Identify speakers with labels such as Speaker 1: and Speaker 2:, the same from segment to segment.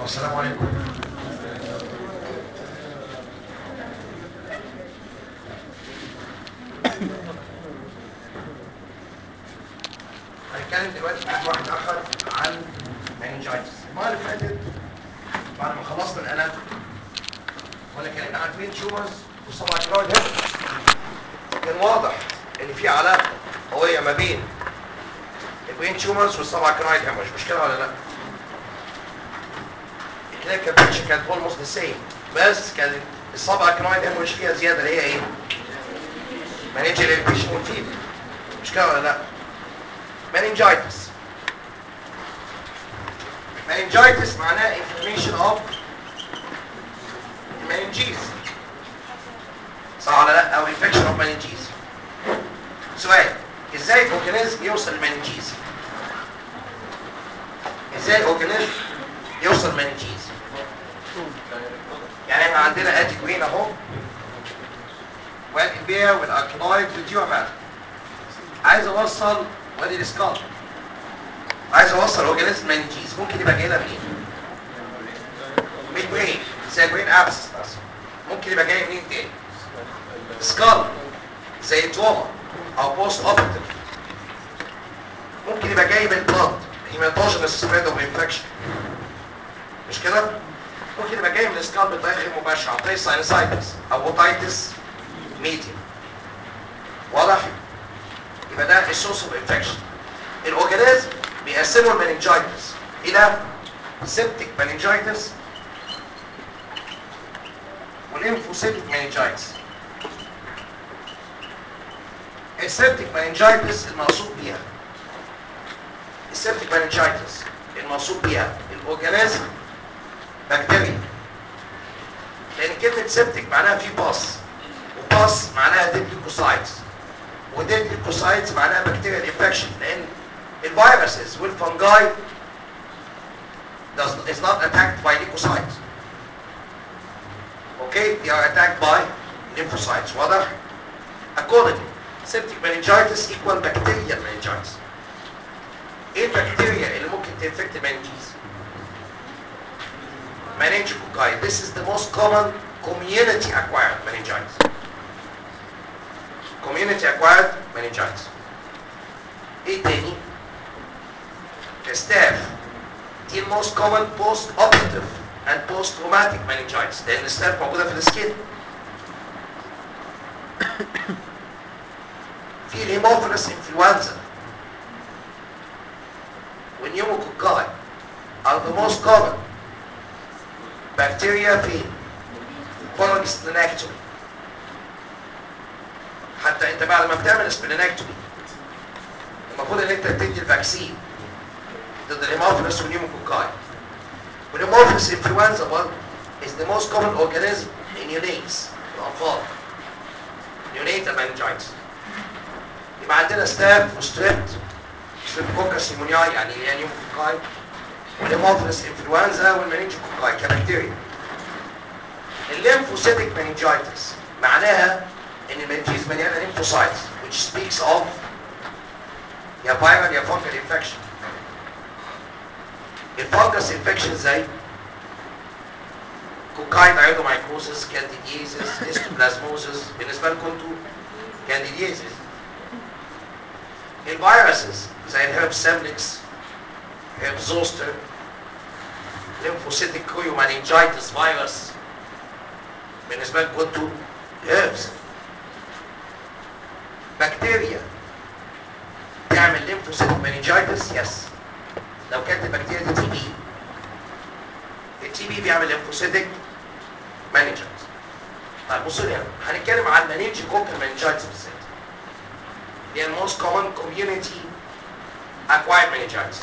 Speaker 1: السلام عليكم هنتكلم دلوقتي في واحد اخر عن meningitis المره اللي فاتت بعد ما خلصنا الاناتومي وانا اتكلمنا عن بين تيومرز وسبع كلاود كان واضح ان في علاقه قويه ما بين البرين تيومرز والسبع كلاود هيمورج مش كده ولا لا؟ الكلينيكال بيكتشر كانت اولموست ذا سيم بس كانت السبع كلاود هيمورج فيها زياده اللي هي ايه؟ مانجر البيشن والفيبر مش كده ولا لا؟ meningitis meningitis معناه inflammation of meninges صح ولا لا او infection of meninges سؤال ازاي الاورجانيزم يوصل للمننجيز ازاي الاورجانيزم يوصل للمننجيز يعني احنا عندنا ادي جوين اهو وادي البيع والاركنويد والديومات عايز اوصل وادي الاسكال عايز اوصل اورجانيزم مننجيز ممكن يبقى جاي لها منين؟ من برين زي برين ابسس مثلا ممكن يبقى جاي منين تاني؟ سكال زي تروما او بوست اوبرتيف ممكن يبقى جاي من بلاد هيماتوجينس سبريد اوف انفكشن مش كده؟ ممكن يبقى جاي من السكال بطريقه غير مباشره عن طريق ساينسايتس او اوتايتس ميديا واضح؟ يبقى ده السورس اوف انفكشن الاورجانيزم بيقسموا المننجايتس الى سيبتيك مننجايتس والانفوسيبتيك مننجايتس السيبتيك مننجايتس المقصود بيها السيبتيك مننجايتس المقصود بيها الاورجانيزم بكتيريا لان كلمه سيبتيك معناها في باس وباس معناها ديد ليكوسايتس وديد ليكوسايتس معناها بكتيريا انفكشن لان الفيروسز والفنجاي does is not attacked by leukocytes okay they are attacked by lymphocytes واضح accordingly septic meningitis equal bacterial meningitis ايه البكتيريا اللي ممكن تنفكت المننجيز meningococci this is the most common community acquired meningitis community acquired meningitis ايه تاني ستاف دي الموست كومن بوست اوبرتيف اند بوست تروماتيك meningitis لان الستاف موجوده في السكين في الهيموفيلس انفلونزا والنيوموكوكاي are the most common bacteria في following splenectomy حتى انت بعد ما بتعمل splenectomy المفروض ان انت تدي الفاكسين ضد الهيموفيلس والنيوموكوكاي والهيموفيلس انفلونزا برضه is the most common organism in neonates الاطفال neonatal meningitis يبقى عندنا ستاف وستريبت ستريبتوكوكس نيمونياي يعني هي نيوموكوكاي والهيموفيلس انفلونزا والمنينجوكوكاي كبكتيريا الليمفوسيتك meningitis معناها ان المنجيز مليانه ليمفوسايتس which speaks of يا فايرال يا فانجل انفكشن الفانجس انفكشن زي كوكاين ايودومايكوزس كانديديزس هيستوبلازموزس بالنسبه لكم انتوا كانديديزس الفيروسز زي الهيرب سيمبلكس هيرب زوستر ليمفوسيتك كويومانينجايتس فيروس بالنسبه لكم انتوا هيربس بكتيريا تعمل ليمفوسيتك مانينجايتس يس لو كانت البكتيريا دي تي بي التي بي بيعمل ليمفوسيتك مانينجايتس طيب بصوا لي هنا هنتكلم عن مانينجي كوكال مانينجايتس بالذات اللي هي الموست كومن كوميونتي اكوايرد مانينجايتس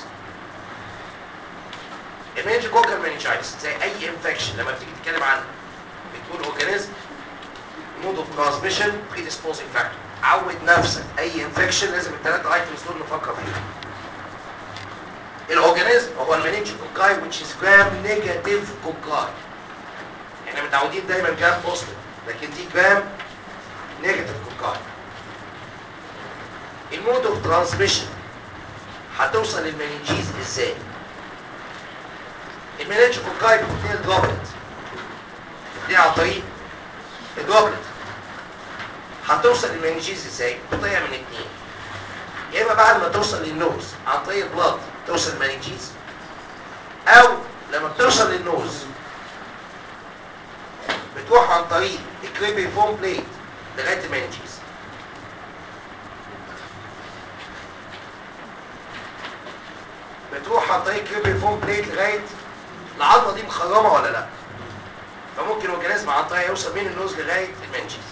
Speaker 1: المانينجي كوكال مانينجايتس زي اي انفكشن لما بتيجي تتكلم عن بتقول اورجانيزم مود اوف ترانسميشن بريديسبوزنج فاكتور عود نفسك اي انفكشن لازم الثلاثه ايتمز دول نفكر فيهم الاورجانيزم هو المنينجوكوكاي which is gram negative كوكاي احنا متعودين دايما جرام بوزيتيف لكن دي جرام نيجاتيف كوكاي المود اوف ترانسميشن هتوصل للمنينجيز ازاي المننجوكوكاي بتبتدي الدروبلت دي عن طريق الدروبلت هتوصل للمنجيز ازاي؟ بطريقه من اتنين يا اما بعد ما توصل للنوز عن طريق البلاد توصل للمنجيز او لما بتوصل للنوز بتروح عن طريق الكريبي فوم بليت لغايه المنجيز بتروح عن طريق كريبي فوم بليت لغايه العظمه دي مخرمه ولا لا فممكن الاورجانيزم عن طريق يوصل من النوز لغايه المنجيز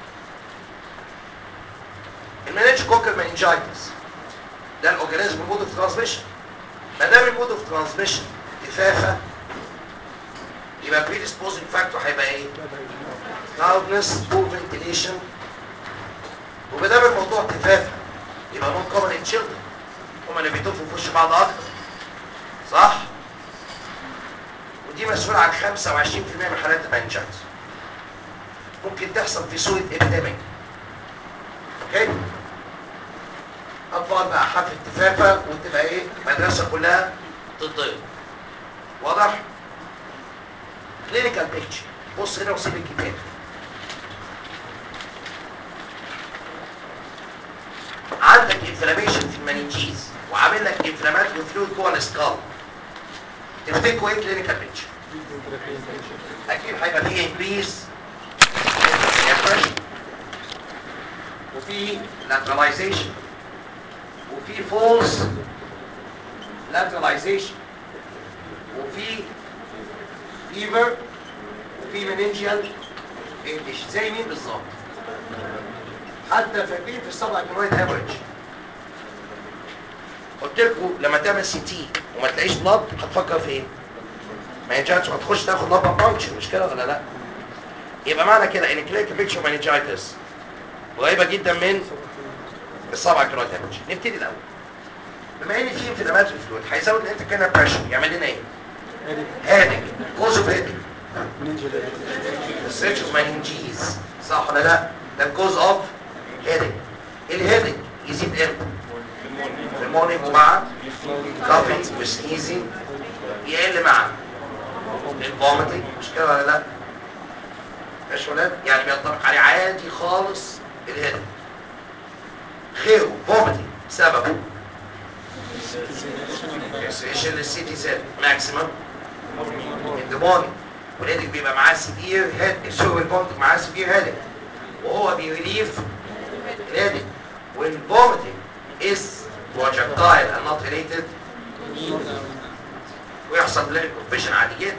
Speaker 1: المننجوكوكال مننجايتس ده الاورجانيزم مود اوف ترانسميشن ما دام المود اوف ترانسميشن كفافه يبقى predisposing فاكتور هيبقى ايه؟ loudness poor ventilation وما دام الموضوع كفافه يبقى نون كومن ان تشيلدرن هما اللي بيتوفوا في وش بعض اكتر صح؟ ودي مسؤولة عن 25% من حالات المنجايتس ممكن تحصل في صورة ابيديميك اوكي؟ اطفال بقى حفل تفافة وتبقى ايه؟ المدرسة كلها تتضرب واضح؟ كلينيكال بيكتشر بص هنا وسيب الكتاب عندك انفلاميشن في المننجيز وعامل لك انفلاماتوري فلويد جوه السكال تفتكروا ايه كلينيكال بيكتشر؟ اكيد هيبقى فيه انكريز وفي lateralization وفي فولس lateralization وفي فيفر وفي مننجيال انجلش زي مين بالظبط حتى فاكرين في السبع كيلويد افريج قلت لكم لما تعمل سي تي وما تلاقيش بلاد هتفكر في ايه؟ ما ينجحش هتخش تاخد لابا بانكشن مش كده ولا لا؟ يبقى معنى كده ان كلينيكال بيكتشر مانجايتس قريبه جدا من السبع كيلويد افريج نبتدي الاول بما ان في انفلاماتوري فلويد هيزود الانتركينال بريشر يعمل لنا ايه؟ هادك كوز اوف هادك السيرش اوف مانجيز صح ولا لا؟ ده الكوز اوف هيدك الهيدك يزيد امتى؟ في المورنينج ومع كافينج وسنيزنج يقل مع الفوميتنج مش كده ولا لا؟ ماشي ولا لا؟ يعني بينطبق عليه عادي خالص الهيدك غيره فوميتنج سببه اكسشن للسي تي سيل ماكسيمم الديموني والهيدك بيبقى معاه سيفير هيد الشغل الفوميتنج معاه سيفير هيدك وهو بيريليف الهيدك والفوميتنج is projectile and not related ويحصل بلانك فيجن عادي جدا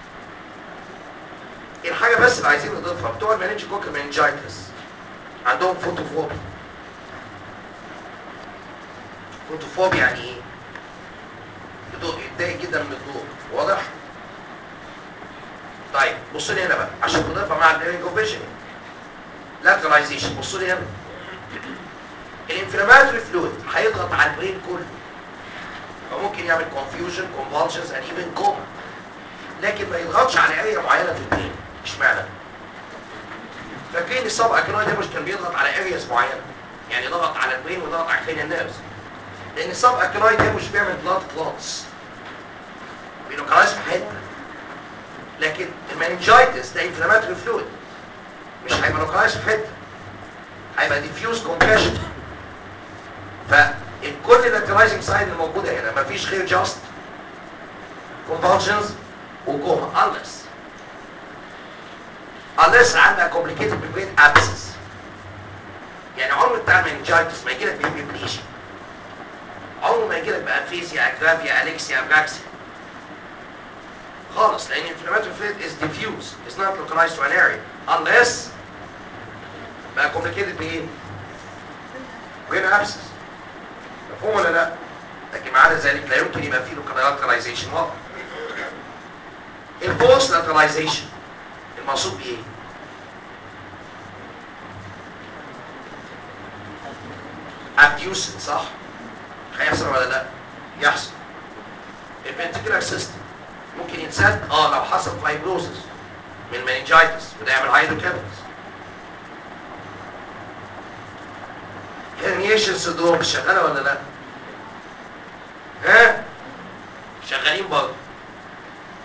Speaker 1: الحاجه بس اللي عايزين نضيفها بتوع المانينج كوكا منجايتس عندهم فوتوفوبيا فوتوفوبيا يعني ايه؟ الضوء يتضايق جدا من الضوء واضح؟ طيب بصوا لي هنا بقى عشان نضيفها مع البلانك فيجن لاتراليزيشن بصوا لي هنا الانفلاماتوري فلويد هيضغط على البرين كله فممكن يعمل confusion convulsions and even coma لكن ما يضغطش على اريا معينه في البرين اشمعنى؟ فاكرين السب اكنويد ده مش كان بيضغط على ارياز معينه يعني ضغط على البرين وضغط على الكرينيال نيرفز لان السب اكنويد ده مش بيعمل بلاد كلوتس بيلوكالايز في حته لكن المانجايتس ده انفلاماتوري فلويد مش هيبقى لوكالايز في حته هيبقى ديفيوز كومبريشن فالكل اللاترايزنج سايد الموجوده هنا مفيش غير جاست convulsions وكوما unless unless عندها complicated membrane abscess يعني عمر بتاع المنجايتس ما يجيلك بهيميبليشن عمره ما يجيلك بافيزيا اجرافيا اليكسيا ابراكسيا خالص لان inflammatory fluid is diffuse it's not localized to an area unless بقى complicated بايه؟ غير abscess مفهوم ولا لا؟ لكن ما عدا ذلك لا يمكن يبقى فيه لوكاليزيشن واضح. البوست لاتراليزيشن المقصود بايه؟ ابديوسن صح؟ هيحصل ولا لا؟ يحصل. الفنتيكولار سيستم ممكن يتسد اه لو حصل فايبروزس من المننجايتس وده يعمل هايدروكابلز. هرنيشن سندروم شغاله ولا لا؟ ها؟ شغالين برضه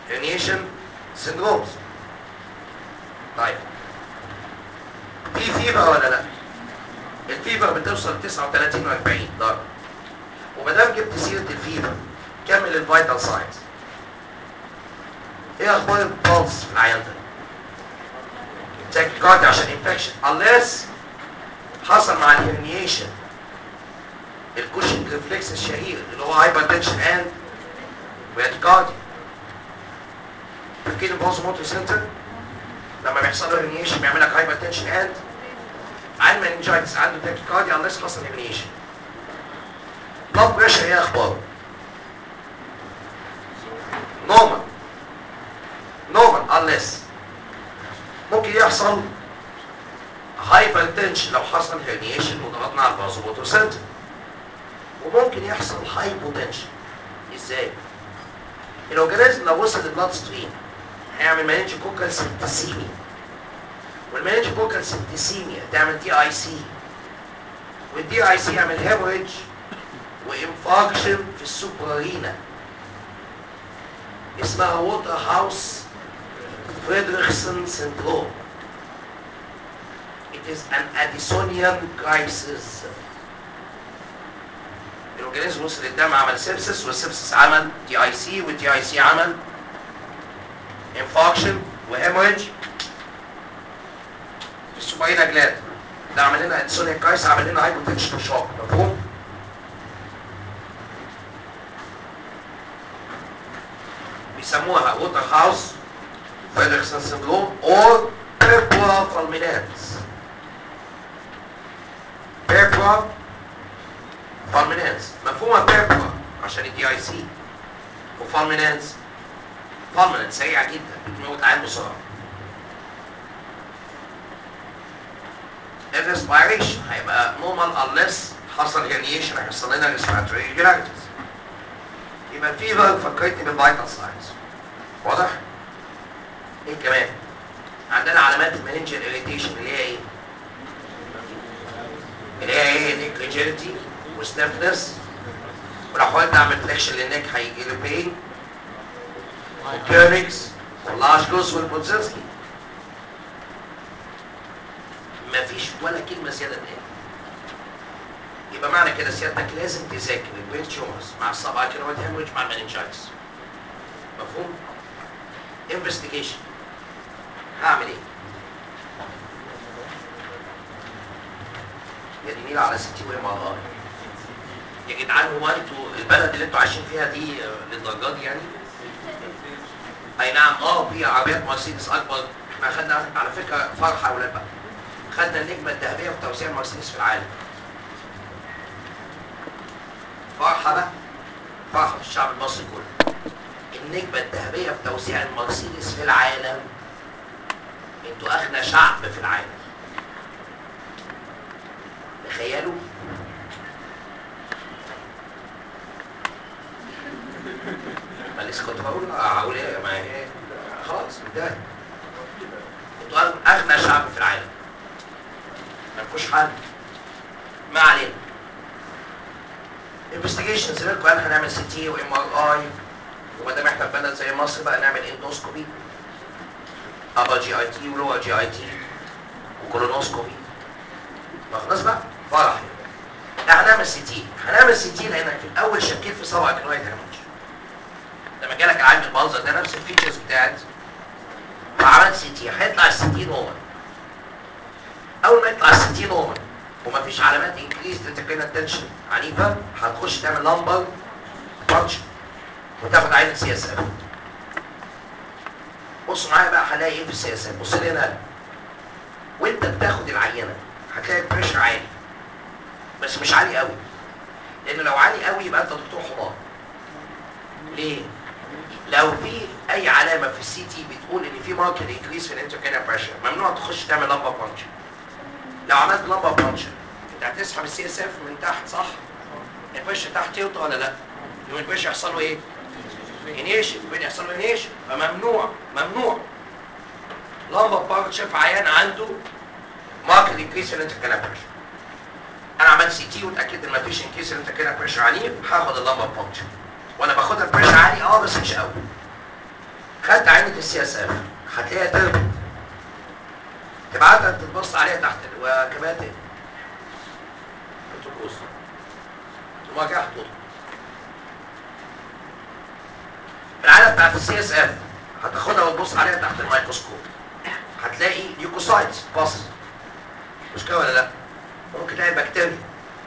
Speaker 1: herniation syndromes طيب في فيبر ولا لا الفيبر بتوصل 39 و40 درجه وما دام جبت سيره الفيبر كمل الفيتال ساينز ايه اخبار البلس في العيان ده تاكيكاردي عشان انفكشن unless حصل مع الهرنيشن الكوشنج ريفلكس الشهير اللي هو هايبرتنشن اند ويتكاردي فاكرين البوز موتور سنتر لما بيحصل له هرنيشن بيعمل لك هايبرتنشن اند عن مننجايتس عنده تاكيكاردي unless حصل هرنيشن بلاد بريشر ايه اخباره نورمال نورمال unless ممكن يحصل هايبرتنشن لو حصل هرنيشن وضغطنا على الفازوموتور سنتر وممكن يحصل هايبوتنشن ازاي؟ الاورجانيزم لو وصل للبلاد ستريم هيعمل مننجوكوكال سبتسيميا والمننجوكوكال سبتسيميا تعمل دي اي سي والدي اي سي يعمل هيموريدج وانفاكشن في السوبرارينا اسمها ووتر هاوس فريدريخسون syndrome It is an Addisonian crisis. الاورجانيزم وصل للدم عمل سيبسس والسيبسس عمل دي اي سي والدي اي سي عمل انفاكشن وهيموريدج في السوبرينا جلاند ده عمل لنا اديسونيان كرايس عمل لنا هايبوتنشن شوك مفهوم؟ بيسموها ووتر هاوس فيدرسون سندروم اور بيربوا فالمينانس بيربوا فالمينانس مفهومها بيربوا عشان الدي اي سي وفالمينانس فالمينانس سريعه جدا بتموت عين بسرعه الريسبيريشن هيبقى نورمال unless حصل هرنيشن هيحصل لنا ريسبيراتوري irregularities يبقى الفيفر فكرتني بالفيتال ساينز واضح؟ ايه كمان؟ عندنا علامات المننجل اريتيشن اللي هي ايه؟ اللي هي ايه؟ نيك ريجيلتي وسنفنس ولو حاولت اعمل فليكشن للنيك هيجي له بين وكيرنكس واللارج جوز والبوتزنسكي مفيش ولا كلمه زياده تاني يبقى معنى كده سيادتك لازم تذاكر البرين تيومرز مع السبع كيلوات هيموريج مع المننجايتس مفهوم؟ انفستيجيشن هعمل ايه؟ يا نيل على ستي وام ار اي يا جدعان هو انتوا البلد اللي انتوا عايشين فيها دي آه، للدرجه دي يعني؟ اي نعم اه في عربيات مرسيدس اكبر احنا خدنا على فكره فرحه اولاد بقى خدنا النجمه الذهبيه في توسيع المرسيدس في العالم فرحه بقى فرحه في الشعب المصري كله النجمه الذهبيه في توسيع المرسيدس في العالم انتوا اغنى شعب في العالم تخيلوا ما لسه كنت بقول اقول ايه ما هي خلاص انتهى انتوا أغ- اغنى شعب في العالم ما فيكوش حل ما علينا انفستيجيشن زميلكم قال هنعمل سي تي وام ار اي وما دام احنا في بلد زي مصر بقى نعمل اندوسكوبي ابر جي اي تي ولور جي اي تي وكولونوسكوبي ما خلاص بقى فرح لا هنعمل سي تي هنعمل سي تي لانك في الاول شكيت في سبع كلويد هرمونج لما جالك العين بالمنظر ده نفس الفيتشرز بتاعت فعملت سي تي هيطلع السي تي نورمال اول ما يطلع السي تي نورمال ومفيش علامات انكريز انتركرينال تنشن عنيفه هتخش تعمل لمبر فانكشن وتاخد عينه سي اس اف بصوا معايا بقى هلاقي ايه في السي اس اف بص لي هنا وانت بتاخد العينه هتلاقي البريشر عالي بس مش عالي قوي لان لو عالي قوي يبقى انت دكتور حمار ليه لو في اي علامه في السي تي بتقول ان في ماركت انكريس في الانتركرينال بريشر ممنوع تخش تعمل لمبر فانكشن لو عملت لمبر فانكشن انت هتسحب السي اس اف من تحت صح البريشر تحت يوطى ولا لا يوم البريشر يحصل له ايه انيشن وين يحصل له انيشن فممنوع ممنوع لمبر فانكشن في عيان عنده ماركت انكريس في الانتركرينال بريشر انا عملت سي تي واتاكد ان مفيش انكريس في الانتركرينال بريشر عنيف هاخد اللمبر فانكشن وانا باخدها بريشر عالي اه بس مش قوي السي اس اف هتلاقيها تربط تبعتها تتبص عليها تحت وكمان تاني بتبص المواجهه هتطلع العالم بتاعت السي اس اف هتاخدها وتبص عليها تحت الميكروسكوب هتلاقي ليوكوسايتس بص مش كده ولا لا ممكن تلاقي بكتيريا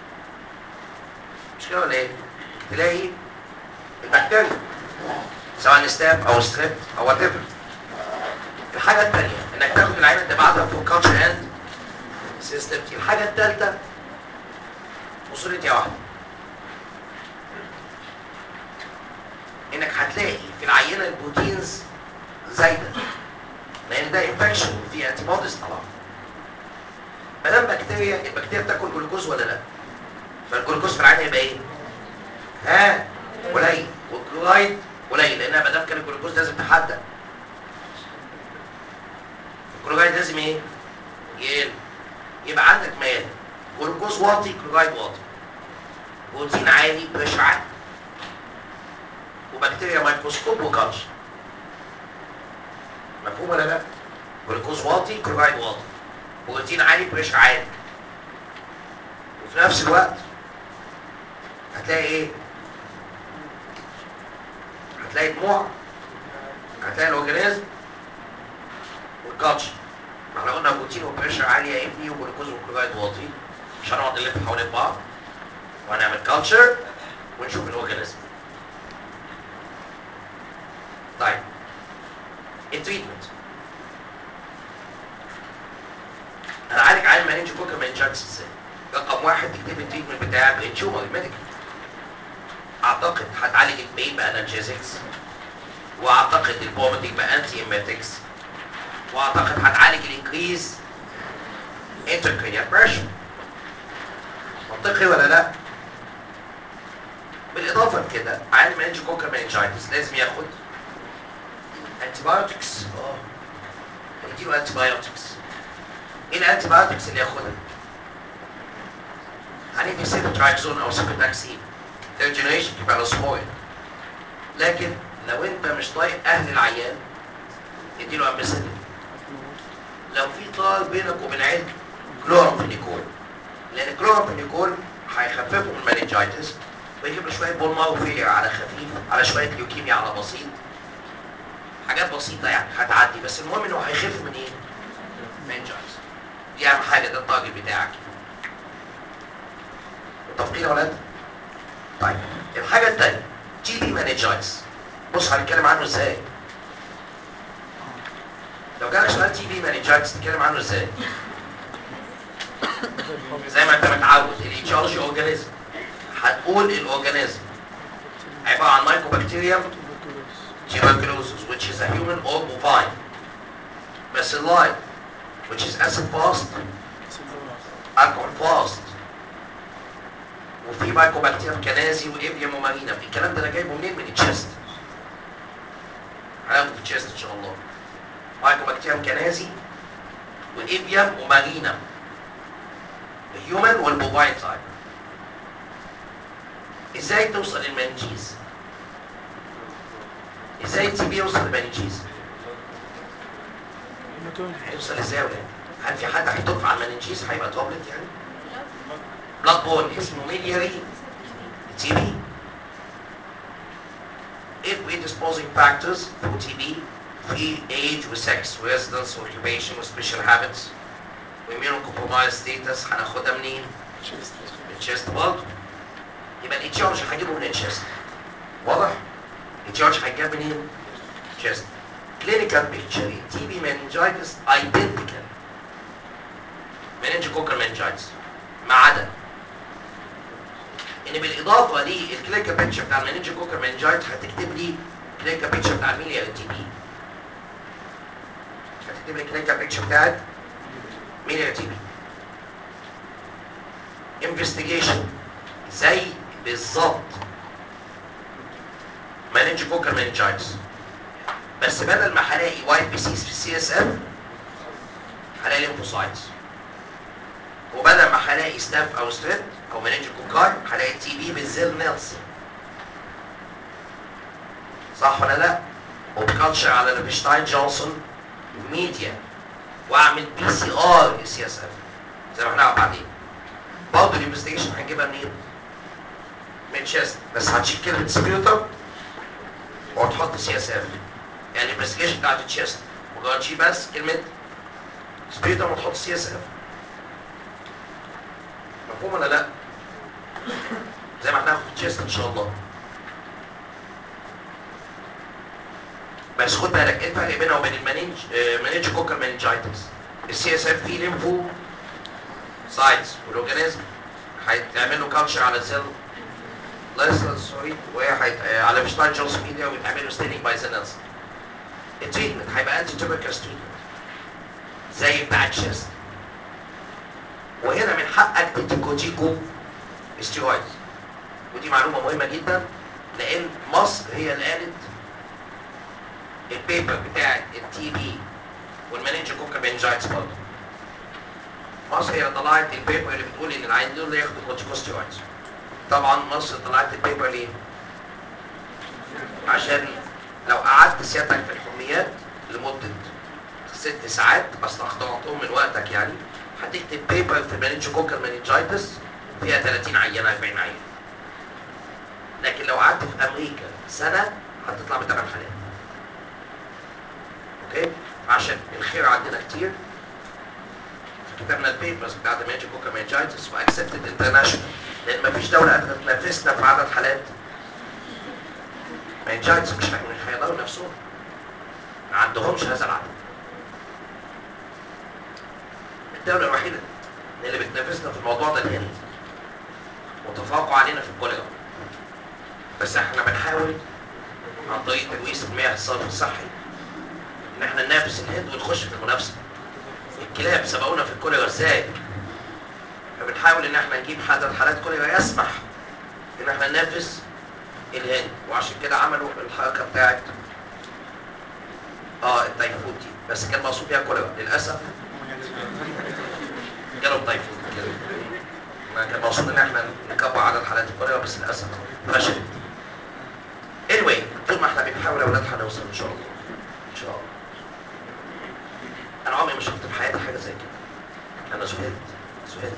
Speaker 1: مش كده ولا ايه تلاقي البكتيريا سواء ستاب او ستريب او وات ايفر الحاجه الثانيه انك تاخد العينه تبعتها فوق كاتش اند سيستم الحاجه الثالثه وصولتي واحده انك هتلاقي في العينه البروتينز زايده لان ده انفكشن وفي انتي بوديز طبعا ما دام بكتيريا البكتيريا بتاكل جلوكوز ولا لا فالجلوكوز في العين يبقى ايه ها قليل والكلورايد قليل لانها ما دام كان الجلوكوز لازم تحدى الكلورايد لازم ايه يقل يبقى عندك مال جلوكوز واطي كلورايد واطي بروتين عالي بريشر عالي وبكتيريا ميكروسكوب وكالش مفهوم ولا لا جلوكوز واطي كلورايد واطي بروتين عالي بريشر عالي وفي نفس الوقت هتلاقي ايه هتلاقي دموع هتلاقي الاورجانيزم والكالتش ما احنا قلنا بروتين وبريشر عالي يا ابني وجلوكوز وكلورايد واطي مش هنقعد نلف حوالين بعض وهنعمل كالتشر ونشوف الاورجانيزم طيب التريتمنت هنعالج عيل مانينج كوكا مانجاكس ازاي؟ رقم واحد تكتب التريتمنت بتاعك بالتيومر الميديكال اعتقد هتعالج البين بانالجيزكس واعتقد الفوميتنج بانتي ايميتكس واعتقد هتعالج الانكريز انتركرينيال بريشر منطقي ولا لا؟ بالاضافه لكده عيل مانينج كوكا مانجايتس لازم ياخد انتي بايوتكس اه هنديله انتي بايوتكس ايه الانتي بايوتكس اللي ياخدها؟ هندي سيبتراكزون او سيبتاكسين ثيرد جنريشن كيبالوسبوين لكن لو انت مش طايق اهل العيان اديله امبيسيدين لو في طار بينك وبين عيلته كلورامفينيكول لان الكلورامفينيكول هيخففه من المانجايتس ويجيب له شويه بول ماو فيلير على خفيف على شويه ليوكيميا على بسيط حاجات بسيطه يعني هتعدي بس المهم انه هيخف من ايه؟ منجايتس دي اهم حاجه ده التارجت بتاعك متفقين يا ولاد؟ طيب الحاجه الثانيه تي بي مانجايتس بص هنتكلم عنه ازاي؟ لو جالك سؤال تي بي مانجايتس تتكلم عنه ازاي؟ زي ما انت متعود الاتشارجي اورجانيزم هتقول الاورجانيزم عباره عن مايكوبكتيريوم tuberculosis which is a human or bovine bacilli which is acid fast alcohol fast وفي مايكوبكتيريوم كنازي وابيوم ومارينم الكلام ده انا جايبه منين من التشيست هناخده في التشيست ان شاء الله مايكوبكتيريوم كنازي وابيوم ومارينم الهيومن والبوفاين تايب ازاي توصل للمنجيز ازاي التي بي يوصل للمنجيز هيوصل ازاي ولا هل في حد هيطف على المنجيز هيبقى توبلت يعني بلاد بون اسمه ميلياري تي بي ايه predisposing factors for TB في age وسكس residence occupation وسبيشال habits وimmunocompromised status هناخدها منين؟ من الشيست برضه يبقى الاتشارج هجيبه من الشيست واضح؟ الاتشارج هيتجاب منين؟ chest clinical picture تي بي meningitis identical meningococcal meningitis ما عدا ان بالاضافه للكلينيكال بيكتشر بتاع المننجوكوكال meningitis هتكتب لي كلينيكال بيكتشر بتاع الميليا تي بي هتكتب لي كلينيكال بيكتشر بتاعت ميليا تي بي انفستيجيشن زي بالظبط مننجوكوكال meningitis بس بدل ما هلاقي واي بي سيز في السي اس اف هلاقي ليمفوسايتس وبدل ما هلاقي ستاف او ستريب او مننجوكوكاي هلاقي تي بي بالزيل نيلسون صح ولا لا؟ وبكالتشر على ليبشتاين جونسون ميديا واعمل بي سي ار سي اس اف زي ما هنعرف بعدين برضه الانفستيجيشن هنجيبها منين؟ من تشيست بس هتشيل كلمه سبيوتر وهتحط سي اس اف يعني الانفستيجيشن بتاعت التشيست مجرد تشيل بس كلمه سبيوتر وتحط سي اس اف مفهوم ولا لا؟ زي ما هناخد في التشيست ان شاء الله بس خد بالك ايه الفرق بينها وبين المانينج مانينج كوكر مانينجايتس السي اس اف فيه ليمفو سايتس والاورجانيزم هيتعمل له كالتشر على سيل لسه سوري وهي هيت- آه، على فيشتاين جونز ميديا ويتعمل له ستيننج باي سينلز التريتمنت هيبقى انتي توبركلس تريتمنت زي بتاع الشيست وهنا من حقك تدي كوتيكو ستيرويدز ودي معلومه مهمه جدا لان مصر هي اللي قالت البيبر بتاعت التي بي والمانينجا كوكا بنجايتس برضه مصر هي اللي طلعت البيبر اللي بتقول ان العيان دول ياخدوا كورتيكوستيرويدز طبعا مصر طلعت البيبر ليه؟ عشان لو قعدت سيادتك في الحميات لمده ست ساعات استخدمتهم من وقتك يعني هتكتب بيبر في المانينجا كوكا مننجايتس فيها 30 عينه 40 عينه لكن لو قعدت في امريكا سنه هتطلع بثمان حالات اوكي عشان الخير عندنا كتير كتبنا البيبرز بتاعت المانجا كوكا مننجايتس واكسبتد انترناشونال لان مفيش دوله قادره تنافسنا في عدد حالات مننجايتس مش هي- مش هيقدروا نفسهم ما عندهمش هذا العدد الدولة الوحيدة اللي بتنافسنا في الموضوع ده الهند وتفوقوا علينا في الكوليرا بس احنا بنحاول عن طريق تلويث المياه الصرف الصحي ان احنا ننافس الهند ونخش في المنافسة الكلاب سبقونا في الكوليرا ازاي فبنحاول ان احنا نجيب عدد حالات كوليرا يسمح ان احنا ننافس الهند وعشان كده عملوا الحركة بتاعت اه التايفود دي بس كان مقصود بيها كوليرا للاسف جالهم تايفود كده ما كان مقصود ان احنا نكبر عدد حالات الكوليرا بس للاسف فشلت anyway طول ما احنا بنحاول يا اولاد هنوصل ان شاء الله ان شاء الله انا عمري ما شفت في حياتي حاجه زي كده انا زهدت زهدت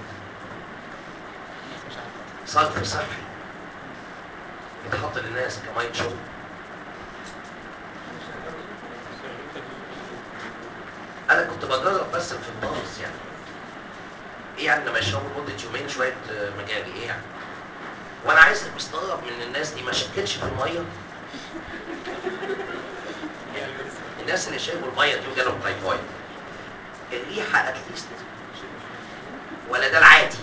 Speaker 1: صرف صحي يتحط للناس كماين شغل انا كنت بجرب بس في الناس يعني ايه يعني لما يشربوا لمده يومين شويه آه، مجاري ايه يعني وانا عايز مستغرب من الناس دي ما شكتش في الميه يعني الناس اللي شربوا الميه دي وجالهم تايفويد الريحه اتليست ولا ده العادي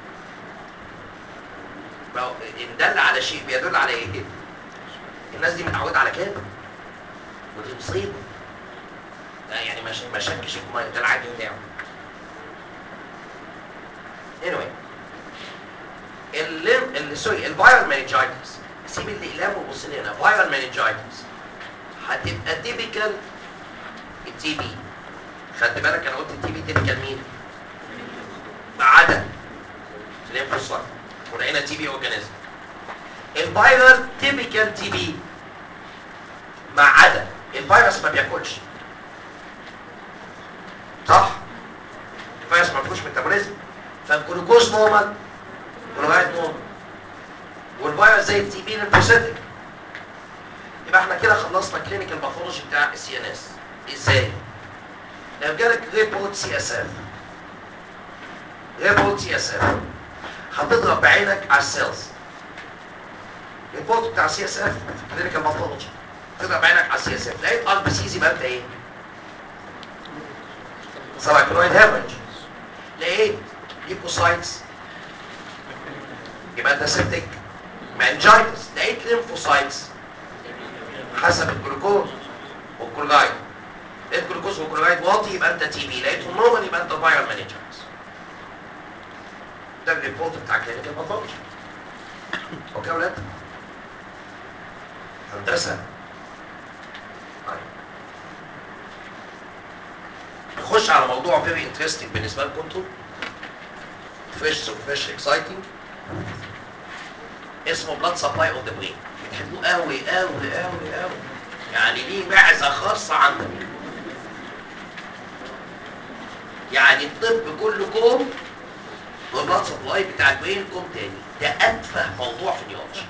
Speaker 1: ما هو ان دل على شيء بيدل على ايه الناس دي متعوده على كده ودي مصيبه ده يعني ما ش- ما شكش في الميه ده العادي بتاعه anyway الليم ال- سوري الفيرال مانجايتس سيب الاقلام وبص لي هنا فيرال مانجايتس هتبقى تيبيكال التي بي خدت بالك انا قلت التي بي تيبيكال مين؟ ما عدا الليمفوسايت ولقينا تي بي اورجانيزم الفيرال تيبيكال تي بي ما عدا الفيروس ما بياكلش صح؟ الفيروس ما فيهوش ميتابوليزم فالجلوكوز نورمال والغاية نورمال والفيروس زي التي بي ليمفوسيتك يبقى احنا كده خلصنا كلينيكال باثولوجي بتاع السي ان اس ازاي؟ لو جالك ريبورت سي اس اف ريبورت سي اس اف هتضرب بعينك على السيلز الريبورت بتاع سي اس اف في كلينيكال باثولوجي تضرب بعينك على السي اس اف لقيت ار بي سيز يبقى انت ايه؟ سواكلويد هيمرج لقيت ليكوسايتس يبقى انت سبتك مانجايتس لقيت ليمفوسايتس حسب الجلوكوز والكلورايد لقيت جلوكوز والكلورايد واطي يبقى انت تي بي لقيته نورمال يبقى انت فايرال مانجايتس ده الريبورت بتاع كلينيكال باثولوجي اوكي يا ولاد هندسه طيب نخش على موضوع فيري انترستنج بالنسبه لكم انتوا فريش فريش اكسايتنج اسمه بلاد سبلاي اوف ذا برين بتحبوه قوي قوي قوي قوي يعني ليه معزه خاصه عندك يعني الطب كله كوم والبلاد سبلاي بتاع البرين كوم تاني ده اتفه موضوع في النيورولوجي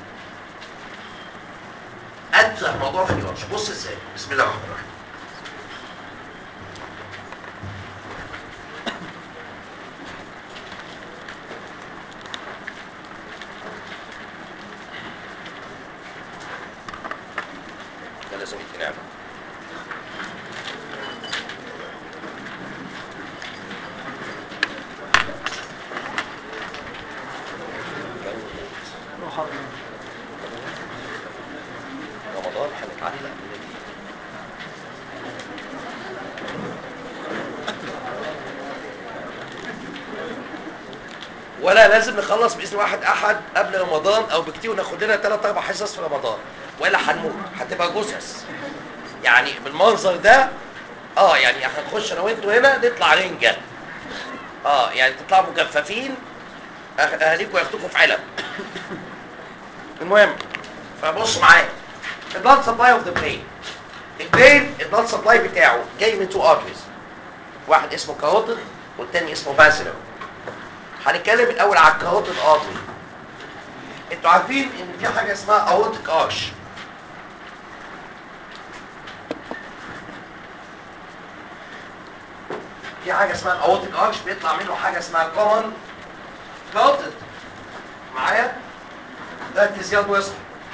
Speaker 1: اتفه موضوع في النيورولوجي بص ازاي بسم الله الرحمن الرحيم ده لازم يتنعم رمضان هنتعلق من ال- ولا لازم نخلص باذن واحد احد قبل رمضان او بكتير وناخد لنا ثلاث اربع حصص في رمضان والا هنموت هتبقى جثث يعني بالمنظر ده اه يعني هنخش انا وانتوا هنا نطلع رنجه اه يعني تطلعوا مجففين أه- اهاليكم ياخدوكم في علب المهم فبصوا معايا البلاد سبلاي اوف ذا برين البرين البلاد سبلاي بتاعه جاي من تو ارتريز واحد اسمه كاروتيد والتاني اسمه باسلر هنتكلم الاول على الكاروتيد ارتري انتوا عارفين ان في حاجه اسمها اورتيك ارش في حاجه اسمها الاورتيك ارش بيطلع منه حاجه اسمها كومن كاروتيد معايا ده اتزياد وسط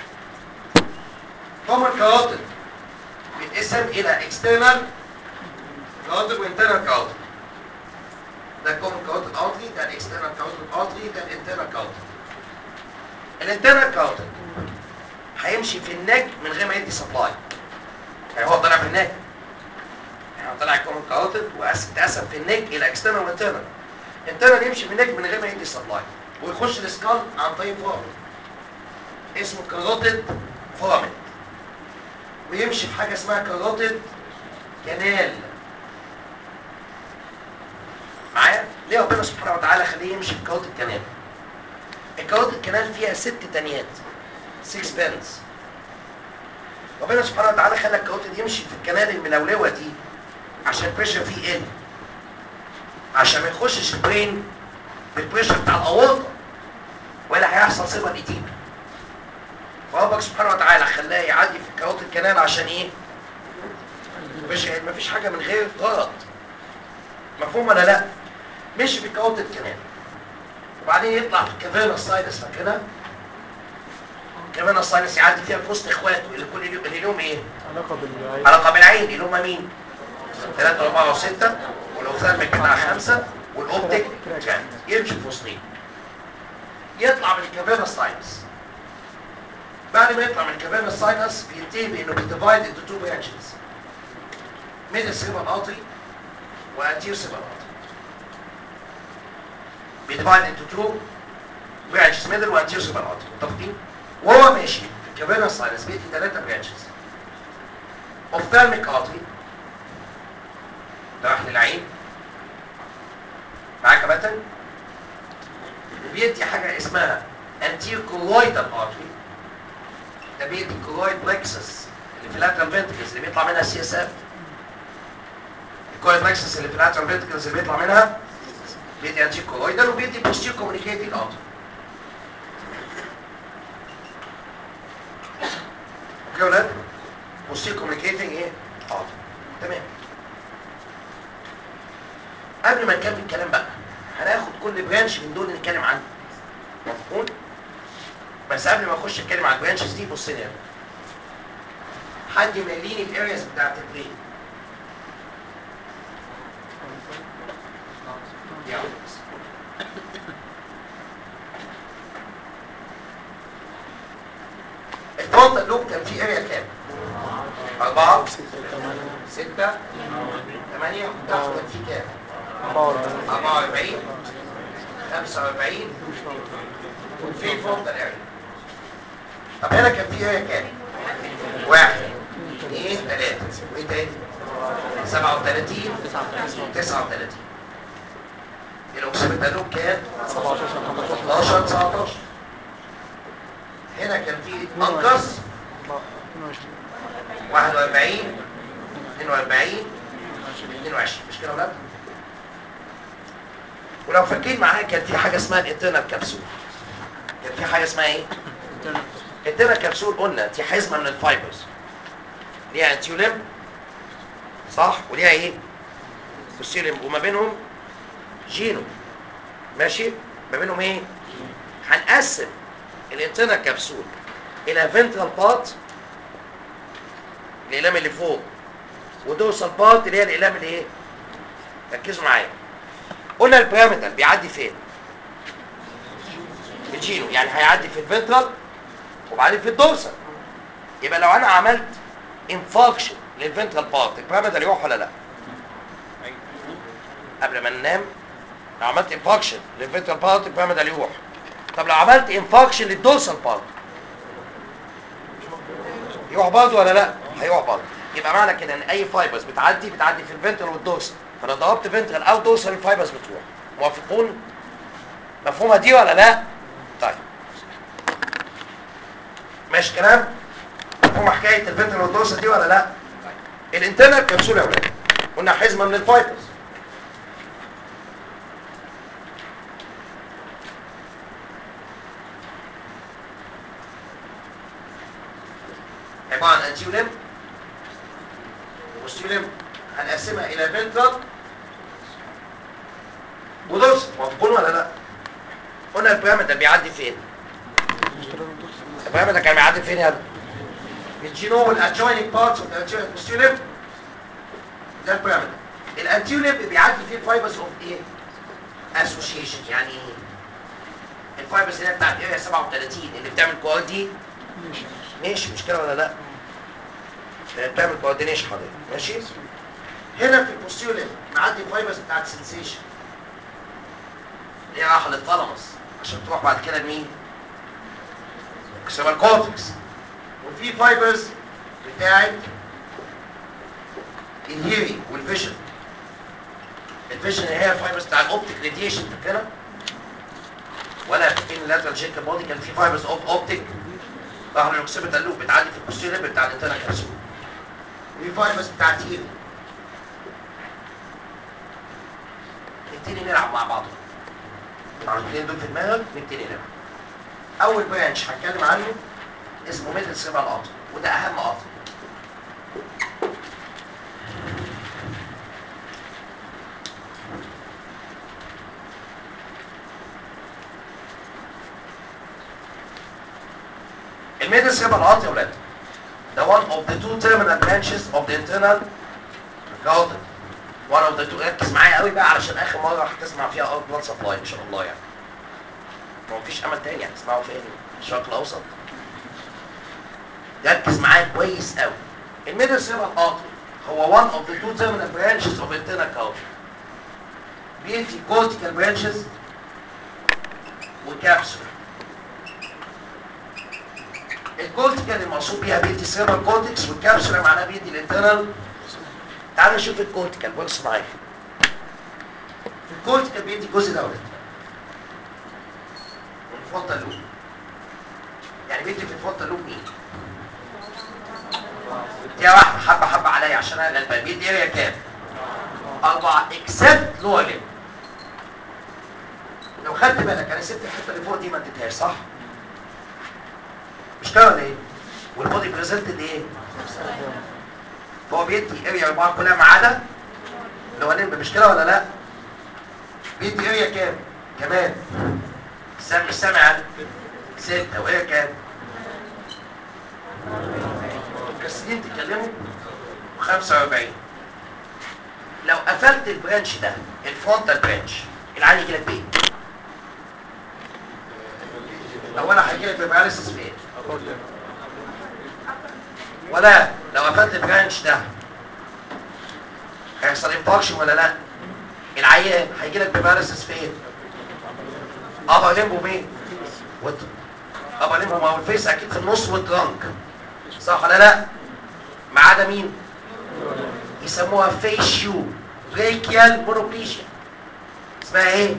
Speaker 1: كومن كاروتيد بيتقسم الى اكسترنال كاروتيد وانترنال كاروتيد ده الكومن كاروتيد ارتري ده الاكسترنال كاروتيد ارتري ده الانترنال كاروتيد الانترنال كاروتيد هيمشي في النك من غير ما يدي سبلاي يعني هو طالع في النك يعني طلع الكومن كاروتيد واتقسم في النك الى اكسترنال وانترنال انترنال يمشي في النك من غير ما يدي سبلاي ويخش السكال عن طريق فورمن اسمه كاروتيد فورمن ويمشي في حاجه اسمها كاروتيد كانال معايا ليه ربنا سبحانه وتعالى خليه يمشي في كاروتيد كانال الكاروتيد كانال فيها ست تانيات 6 بنز ربنا سبحانه وتعالى خلى الكاروتيد يمشي في الكنال الملولوه دي عشان البريشر فيه يقل عشان ما يخشش البرين بالبريشر بتاع الاورطه ولا هيحصل سيبر ايديما فربك سبحانه وتعالى خلاه يعدي في الكاروتيد كانال عشان ايه؟ مش مفيش حاجه من غير غرض مفهوم ولا لا؟ مشي في الكاروتيد كانال وبعدين يطلع في الكافيرنا ساينس فاكرها؟ الكافيرنا ساينس يعدي فيها في وسط اخواته اللي كل اليوم اللي لهم ايه؟
Speaker 2: علاقة بالعين
Speaker 1: علاقه بالعين اللي هم مين؟ ثلاثة وأربعة وستة والأوثالميك بتاع خمسة والأوبتيك تراك يمشي في وسطين يطلع من الكافيرنا ساينس بعد ما يطلع من الكافيرنا ساينس بينتهي بإنه بيديفايد انتو تو برانشز ميدل سيربال ارتري وانتير سيربال ارتري بيديفايد انتو تو برانشز ميدل وانتير سيربال ارتري متفقين؟ وهو ماشي في الكافيرنا ساينس بيدي ثلاثة برانشز اوفتالميك ارتري ده راح للعين معاك يا باتن وبيدي حاجه اسمها انتير كولويدال ارتري ده بيدي كولويد بلكسس اللي في اللاترال فنتكلز اللي بيطلع منها سي اس اف الكولويد بلكسس اللي في اللاترال فنتكلز اللي بيطلع منها بيدي انتير كولويدال وبيدي بوستير كوميونيكيتنج ارتري اوكي يا ولاد بوستير كوميونيكيتنج ايه ارتري تمام قبل ما نكمل الكلام بقى هناخد كل برانش من دول نتكلم عنه مفهوم بس قبل ما اخش اتكلم على البرانشز دي بص لي هنا. حد يمليني الارياز بتاعت البرين يلا بس. الفرونتال لوب كان فيه اريا كام؟ أربعة ستة ثمانية وتحت كان فيه كام؟
Speaker 2: 44
Speaker 1: 44 45 في فوق الاريا طب هنا كان في اريا كام؟ واحد اثنين ثلاثة وايه تاني؟ 37 39 الاوكسيد لوب كام؟
Speaker 2: 17
Speaker 1: 11 19 هنا كان في انقص
Speaker 2: 22
Speaker 1: 41 42 22 مش كده يا ولاد؟ ولو فاكرين معايا كان في حاجه اسمها الانترنال كبسول كان في حاجه اسمها ايه؟ الانترنال كبسول قلنا دي حزمه من الفايبرز ليها انتيوليم صح وليها ايه؟ بوستيريوم وما بينهم جينو ماشي؟ ما بينهم ايه؟ هنقسم الانترنال كبسول الى فنترال بارت الاقلام اللي فوق ودورسال بارت اللي هي الاقلام اللي ايه؟ ركزوا معايا قلنا البيراميدال بيعدي فين؟ في الجينو يعني هيعدي في الفنترال وبعدين في الدورسال يبقى لو انا عملت انفاكشن للفنترال بارت البيراميدال يروح ولا لا؟ قبل ما ننام لو عملت انفاكشن للفنترال بارت البيراميدال يروح طب لو عملت انفاكشن للدورسال بارت يروح برضه ولا لا؟ هيروح برضه يبقى معنى كده ان اي فايبرز بتعدي بتعدي في الفنترال والدورسال فلو ضربت فنترال او دورسال الفايبرز بتروح موافقون؟ مفهومه دي ولا لا؟ طيب ماشي كلام؟ مفهومه حكايه الفنترال والدورسال دي ولا لا؟ الانترنال كبسوله يا ولاد قلنا حزمه من الفايبرز عباره عن انتيوليم وبوستيوليم هنقسمها الى فنترال ودورسال موافقون ولا لا؟ قلنا البيراميدال بيعدي فين؟ البيراميدال كان بيعدي فين يا ابني؟ في الجينو والادجوينينج بارتس اوف ذا بوستيوليم ده البيراميدال الانتيوليم بيعدي فيه الفايبرز اوف ايه؟ اسوشيشن يعني ايه؟ الفايبرز اللي هي بتاعت اريا 37 اللي بتعمل كواردي ماشي مش كده ولا لا؟ آه، بتعمل كوردينيشن حضرتك ماشي؟ هنا في البوستيوليم معدي الفايبرز بتاعت سنسيشن اللي هي رايحه للثالاموس عشان تروح بعد كده لمين؟ اكسبال كورتكس وفي فايبرز بتاعت الهيري والفيجن الفيجن هي الفايبرز بتاع الاوبتيك راديشن فاكرها؟ ولا فاكرين اللاترال جيكل بودي كان في فايبرز اوف اوبتيك راح للاوكسيبيتال لوب بتعدي في البوستيريور بتاع الانترنال كبسول وفي فايبرز بتاعت هيري نبتدي نلعب مع بعض مع الاثنين دول في دماغك نبتدي نلعب اول برانش هتكلم عنه اسمه ميدل سيبال قطر وده اهم قطر الميدل سيبال قطر يا ولاد ده one of the two terminal branches of the internal carotid one of the two ركز معايا قوي بقى علشان اخر مره هتسمع فيها ارض بلاد سبلاي ان شاء الله يعني ما فيش امل تاني هتسمعه فين الشرق الاوسط ركز معايا كويس قوي الميدل سيرال ارتري هو one of the two terminal branches of internal carotid بيدي cortical branches وكابسول الكورتيكال المقصود بيها بيدي سيرال كورتكس والكابسولا معناها بيدي الانترنال تعال نشوف الكورتيكال بص معايا الكورتيكال بيدي جزء دوت الفونتال لوب يعني بيدي في الفونتال لوب مين؟ دي واحدة حبة حبة عليا عشان انا غلبان بيدي اريا كام؟ أربعة اكسبت لور ليب لو خدت بالك انا سبت الحتة اللي فوق دي ما اديتهاش صح؟ مش كده ولا ايه؟ والبودي بريزنتد ايه؟ فهو بيدي اريا اربعة كلها ما عدا اللي هو لمب مش كده ولا لا؟ بيدي اريا كام؟ كمان سامع مش سامع انا ستة واريا كام؟ مكسلين تتكلموا 45 لو قفلت البرانش ده الفرونتال برانش العين يجي لك بايه؟ اولا هيجي لك بباراليسيس فين؟ ولا لو قفلت البرانش ده هيحصل انفاكشن ولا لا؟ العيان هيجي لك بباراليسيس فين؟ ابا ليمبو مين؟ وت... ابا ليمبو ما هو الفيس اكيد في النص والترنك صح ولا لا؟ ما عدا مين؟ يسموها فيشيو بريكيال مونوبليشيا اسمها ايه؟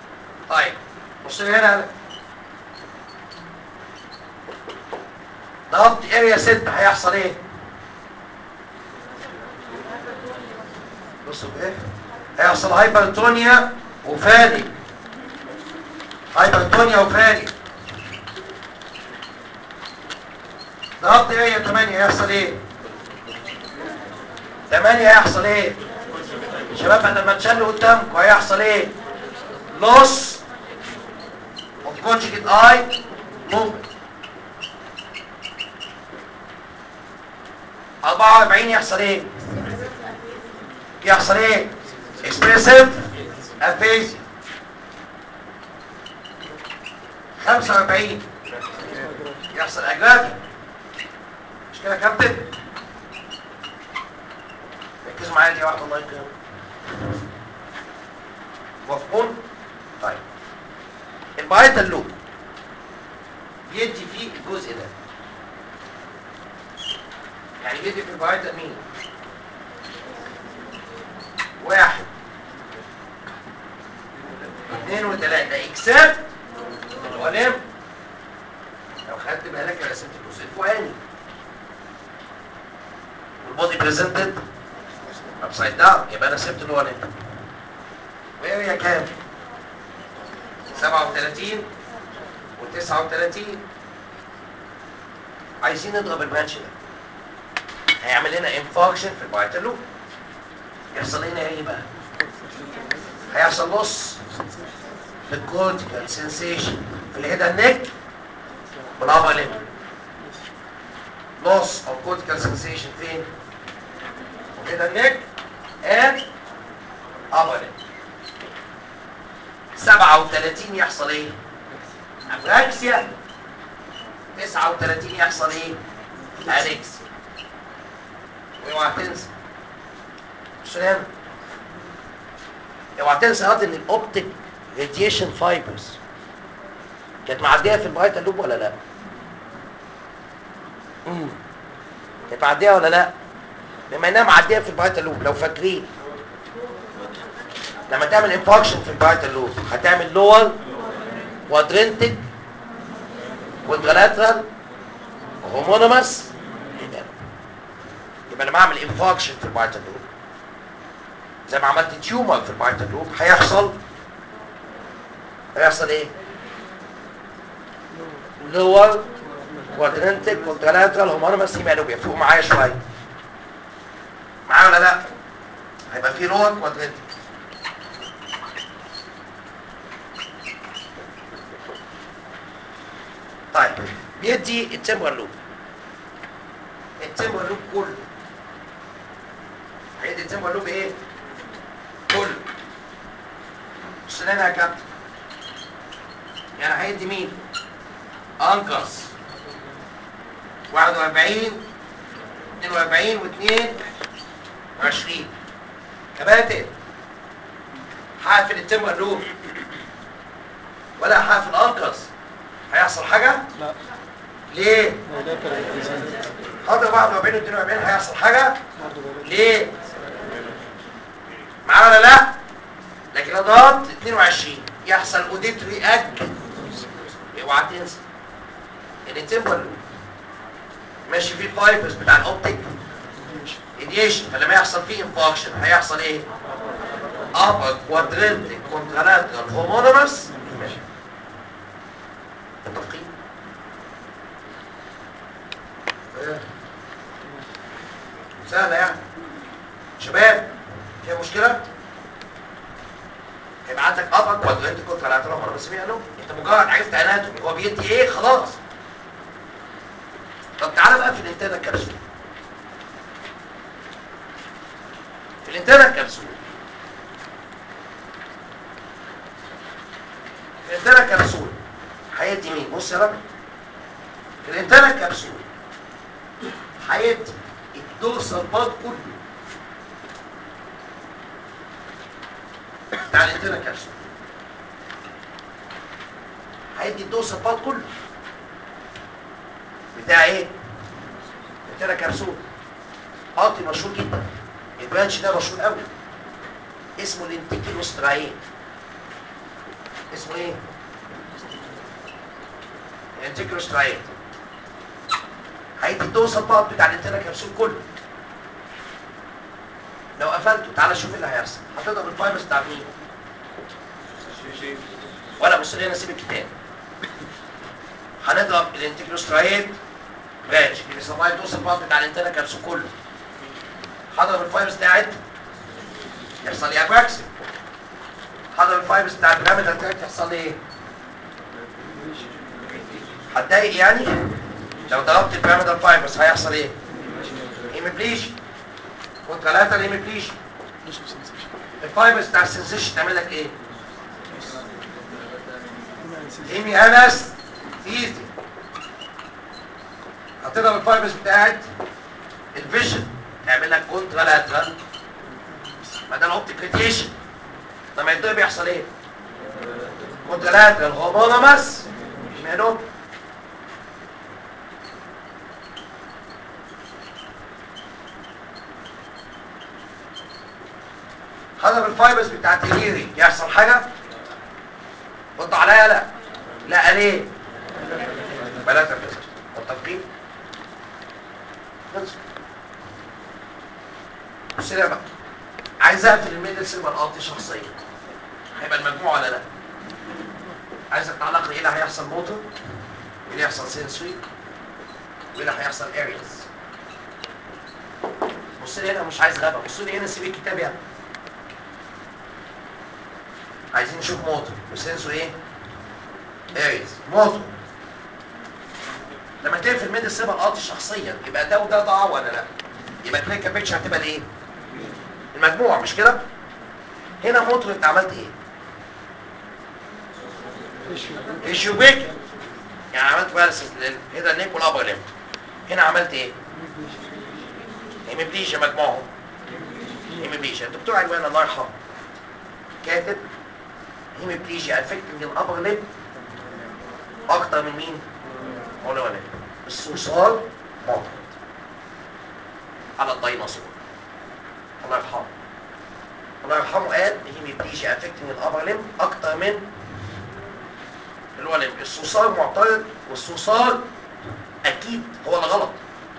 Speaker 1: طيب بص لي هنا ده ضغط اريا 6 هيحصل ايه بصوا ايه هيحصل هايبرتونيا وفاني هايبرتونيا وفاني ضغط اريا 8 هيحصل ايه 8 هيحصل ايه شباب انا لما تشل قدامكم هيحصل ايه لوس اوف كونجكت اي موفمنت 44 يحصل ايه يحصل ايه اكسبريسيف افيزي 45 يحصل اجرافي مش كده يا كابتن ركزوا معايا دي واحده الله يكرمك مفهوم طيب البايتال لوب بيدي فيه الجزء ده يعني بيدي في البايتال مين واحد اثنين وثلاثة اكسبت الغلام لو خدت بالك انا رسمت الجزء الفوقاني والبودي بريزنتد ابسايد داون يبقى انا سبت الغلام وهي كام 37 و39 عايزين نضرب الماتش ده هيعمل لنا انفاكشن في البايتال لوب يحصل لنا ايه بقى هيحصل نص في الكورتيكال سنسيشن في الهيد نيك والابر ليب نص او كورتيكال سنسيشن فين الهيد نيك and upper lip 37 يحصل ايه ابراكسيا 39 يحصل ايه اريكسيا اوعى تنسى سلام اوعى تنسى هات ان الاوبتيك راديشن فايبرز كانت معديه في البايتا لوب ولا لا امم كانت معديه ولا لا بما انها معديه في البايتا لوب لو فاكرين لما تعمل انفاكشن في البايتا لوب هتعمل لور كوادرنتك كوادرالاترال هومونيمس يبقى لما اعمل انفاكشن في البايتا لوب زي ما عملت تيومر في البايتا لوب هيحصل هيحصل ايه لور كوادرنتك كوادرالاترال هومونيمس هيمالوبيا فوق معايا شويه معايا ولا لا هيبقى في لور كوادرنتك طيب بيدي التمبر لوب التمبر لوب كله هيدي التمبر لوب ايه كله بص لنا يا كابتن يعني هيدي مين انقص 41 42 و2 20 كباتن هقفل التمبر لوب ولا هقفل انقص هيحصل حاجه
Speaker 2: لا
Speaker 1: ليه
Speaker 2: لا تركيز
Speaker 1: خاطر 41 و 42 هيحصل حاجه
Speaker 2: برضه بلاش
Speaker 1: ليه معايا ولا لا لكن لو ضغطت 22 يحصل اوديتري اج اوعى تنسى ان التمبر ماشي فيه الفايبرز بتاع الاوبتيك راديشن فلما يحصل فيه انفاكشن هيحصل ايه upper quadrantic contralateral homonymous متفقين إيه؟ سهلة يعني شباب فيها مشكلة هيبقى عندك upper quadrantic contralateral homonymous بيعلو انت مجرد عرفت اناتومي هو بيدي ايه خلاص طب تعالى بقى في الانتانا كبسول في الانتانا كبسول في الانتانا كبسول هيدي مين بص يا راجل في الانتانا كبسول هيدي الدورسال باد كله بتاع الانتانا كبسول هيدي الدورسال باد كله بتاع ايه الانتانا كبسول قاطي مشهور جدا البرانش ده مشهور قوي اسمه الانتيكيلوستراين اسمه ايه الانتيكيلوستراين هيدي الدوز البعض بتاع الانترنال كبسول كله لو قفلته تعالى شوف اللي هيحصل هتضرب الفايبرز بتاع مين ولا بص لي انا سيب الكتاب هنضرب الانتجروسترايد برانش اللي بيسموها الدوز البعض بتاع الانترنال كبسول كله هضرب الفايبرز بتاعت يحصل لي ابراكسل هضرب الفايبرز بتاع البيراميدال بتاعت يحصل لي ايه هتضايق يعني لو ضربت البيراميدال فايبرز هيحصل ايه هيمبليجي والثلاثه الهيمبليجي الفايبرز بتاع السنسيشن تعمل لك ايه هيمي انس ايزي هتضرب الفايبرز بتاعت الفيجن تعمل لك كونترا لاترال ما ده الاوبتيك ريديشن لما يتضرب يحصل ايه كونترا لاترال هومونوماس ماله هضرب الفايبرز بتاعت الهيري يحصل حاجه رد عليا لا لا ليه بلا تنفذ متفقين خلص بص لي بقى عايز اقفل الميدل سيلفر الارضي شخصيا هيبقى المجموع ولا لا عايزك تعلق لي ايه اللي هيحصل موتور ايه اللي هيحصل سنسوري وايه اللي هيحصل ارياز بص لي هنا مش عايز غابه بص لي هنا سيب الكتاب يعني عايزين نشوف موتور وسنسو ايه ارياز موتور لما تقفل الميدل سيلفر الارضي شخصيا يبقى ده وده ضاع ولا لا يبقى كليك بيتش هتبقى الايه المجموع مش كده هنا موتور انت عملت ايه ايشو بيك يعني عملت بارسس للهيدا النيك والابر ليم هنا عملت ايه هيمبليجيا مجموعهم هيمبليجيا الدكتور علوان الله يرحمه كاتب هيمبليجيا افكتنج الابر ليم اكتر من مين ولا ولا الصوصار معترض على الديناصور الله يرحمه الله يرحمه قال هيمبليجيا افكتنج الابر ليم اكتر من اللي هو اللي- الصوصار معترض والصوصار اكيد هو اللي غلط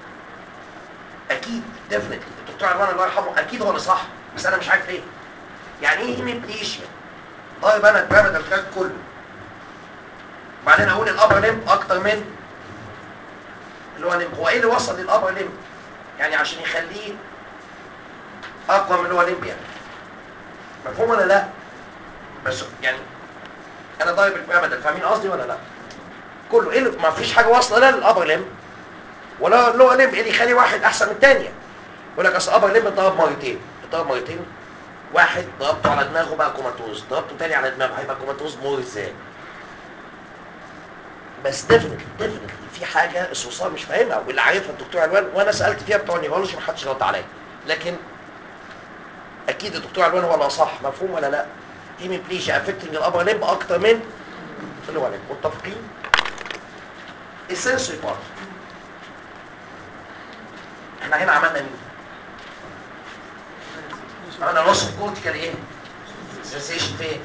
Speaker 1: اكيد ديفنتلي الدكتور عمران الله يرحمه اكيد هو اللي صح بس انا مش عارف ليه يعني ايه هيميبليشيا ضايب انا البيراميدال تراك كله وبعدين اقول الابر ليم اكتر من اللي هو ليم هو ايه اللي وصل للابر ليم يعني عشان يخليه اقوى من اللي هو ليم يعني مفهوم ولا لا بس يعني انا ضايب البيراميدال فاهمين قصدي ولا لا كله ايه اللي- ما فيش حاجه واصله لا للابر ليم ولا اللور ليم ايه اللي يخلي واحد احسن من الثانيه يقول لك اصل ابر ليم اتضرب مرتين اتضرب مرتين واحد ضربته على دماغه بقى كوماتوز ضربته تاني على دماغه هيبقى كوماتوز مور ازاي بس ديفنتلي ديفنتلي في حاجه الصوصار مش فاهمها واللي عارفها الدكتور علوان وانا سالت فيها بتوع النيورولوجي ما حدش رد عليا لكن اكيد الدكتور علوان هو اللي صح مفهوم ولا لا هيميبليجيا افكتنج الابر ليمب اكتر من اللي هو ليمب متفقين السنسوري بارت احنا هنا عملنا مين عملنا نص الكورتيكال ايه سنسيشن فين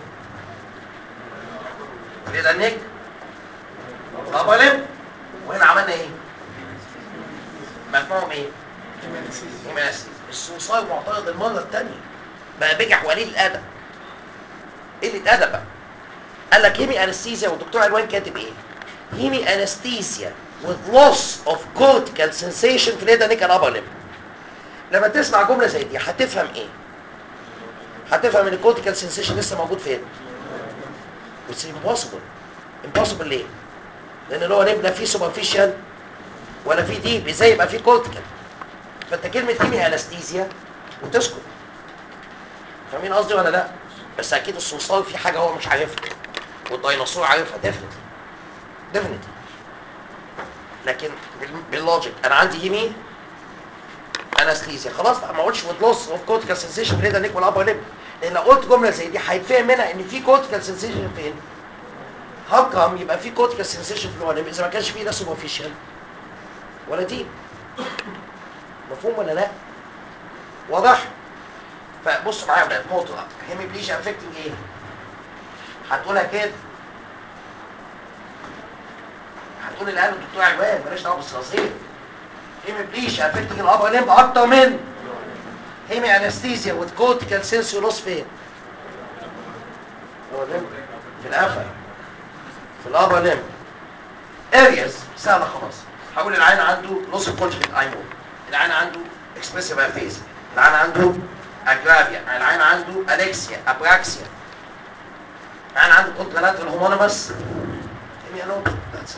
Speaker 1: في ده النك الابر ليمب وهنا عملنا ايه مجموعهم ايه هيمانسيس الصوصار معترض المره الثانيه بقى بجح وقليل الادب قله ادب بقى قال لك هيمي انستيزيا والدكتور علوان كاتب ايه هيمي انستيزيا with loss of cortical sensation في الهيدا نيكال upper lip لما تسمع جمله زي دي هتفهم ايه هتفهم ان الكورتيكال سنسيشن لسه موجود فين بس امبوسيبل امبوسيبل ليه لان اللي هو ليب لا فيه سوبرفيشال ولا فيه ديب ازاي يبقى فيه كورتيكال فانت كلمه هيمي انستيزيا وتسكت فاهمين قصدي ولا لا بس اكيد الصوصار في حاجه هو مش عارفها والديناصور عارفها ديفنتلي ديفنتلي لكن بال- باللوجيك انا عندي يمين انستيزيا خلاص بقى ما اقولش with loss of cortical sensation في نيك والابر ليب لان لو قلت جمله زي دي هيتفهم منها ان في cortical sensation فين هكم يبقى في cortical sensation في اللور ليب اذا ما كانش فيه لا superficial ولا ديب مفهوم ولا لا واضح فبصوا معايا يا ولاد موتو هيميبليجيا افكتنج ايه هتقولها كده هتقول اللي قاله الدكتور علوان ماليش دعوه بالصراصير هيمي بليش افكتنج الابر ليمب اكتر من هيمي انستيزيا وذ كورتيكال سينسو لوس فين؟ lower limb. في القفا في الابر ليمب ارياز سهله خلاص هقول العين عنده لوس كونتيكال اي مود العين عنده اكسبريسيف افيز العين عنده اجرافيا العين عنده الكسيا ابراكسيا العين عنده كونترالاترال هومونيمس هيميانوم ذاتس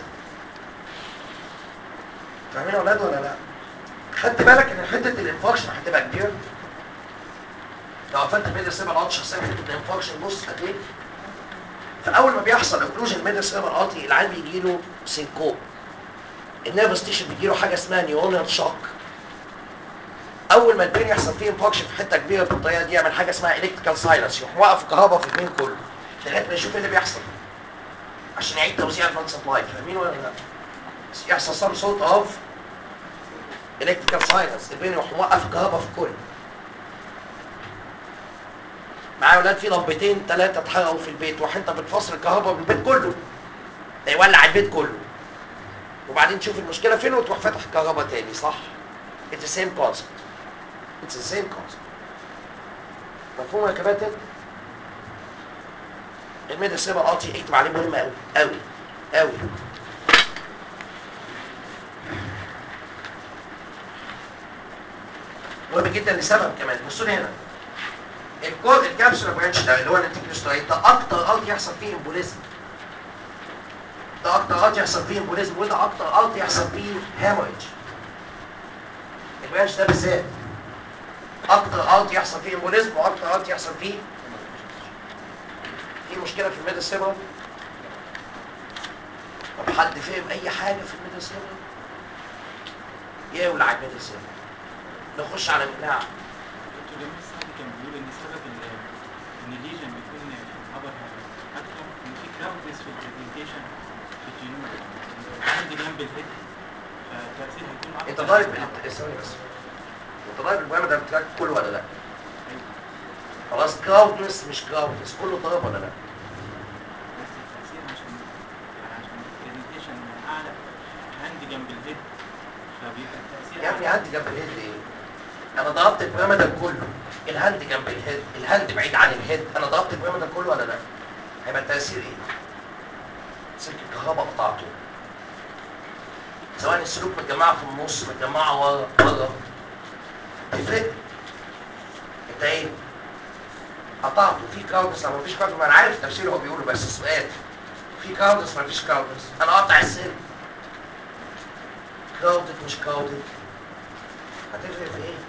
Speaker 1: فاهمين يا اولاد ولا لا؟ خدت بالك ان حته الانفاركشن هتبقى كبيره؟ لو قفلت الميديا سيبر الالت شخصيا حته الانفاركشن بص هتلاقي فاول ما بيحصل اوكلوجن الميديا سيبر الالتي العيان بيجي له سينكوب النيرف ستيشن بيجي له حاجه اسمها نيورونال شوك اول ما البين يحصل فيه انفاركشن في حته كبيره بالطريقه دي يعمل حاجه اسمها الكتريكال سايلنس يروح موقف الكهرباء في البين كله لغايه ما يشوف ايه اللي بيحصل عشان يعيد توزيع البلد سبلاي فاهمين ولا لا؟ يحصل سم سورت اوف الكتريكال سايلنس البين يروح موقف الكهرباء في الكل معايا ولاد في لمبتين ثلاثه اتحرقوا في البيت وراح انت بتفصل الكهرباء من البيت كله ده يولع البيت كله وبعدين تشوف المشكله فين وتروح فاتح الكهرباء تاني صح It's the same concept It's the same concept مفهوم يا كباتن الميدل سيبر الالتي اكتب عليه مهم قوي قوي قوي مهم جدا لسبب كمان بصوا لي هنا الكور الكابسول برانش ده اللي هو الانتيكلوستايد ده اكتر غلط يحصل فيه امبوليزم ده اكتر غلط يحصل فيه امبوليزم وده اكتر غلط يحصل فيه هاموريج البرانش ده بالذات اكتر غلط يحصل فيه امبوليزم واكتر غلط يحصل فيه في مشكله في الميدل سيبر طب حد فهم اي حاجه في الميدل سيبر يولع الميدل سيبر نخش على مناعه
Speaker 3: دكتور جميل السعدي كان بيقول ان سبب ال- ان الليجن بيكون خبر اكتر ان في كراودنس في البرزنتيشن في الجنوب عندي جنب الهيد فالتاثير هيكون اكتر
Speaker 1: انت ضارب انت ثواني بس انت ضارب البرامج ده بتاعك كله ولا لا
Speaker 3: أيوة.
Speaker 1: خلاص كراودنس مش كراودنس كله ضرب ولا لا
Speaker 3: بس التاثير عشان يعني عشان البرزنتيشن اعلى عندي جنب الهيد فبيبقى التاثير
Speaker 1: يا ابني
Speaker 3: أعلى.
Speaker 1: عندي جنب الهيد ايه انا ضربت البرامج كله الهاند جنب الهيد الهاند بعيد عن الهيد انا ضربت البرامج كله ولا لا هيبقى التاثير ايه سلك الكهرباء قطعته سواء السلوك متجمعه في النص متجمعه ورا ورا تفرق انت ايه قطعته في كاردس او مفيش كاردس ما انا عارف التفسير هو بيقوله بس السؤال في كاردس مفيش كاردس انا قاطع السلك كراودد مش كراودد هتفرق في ايه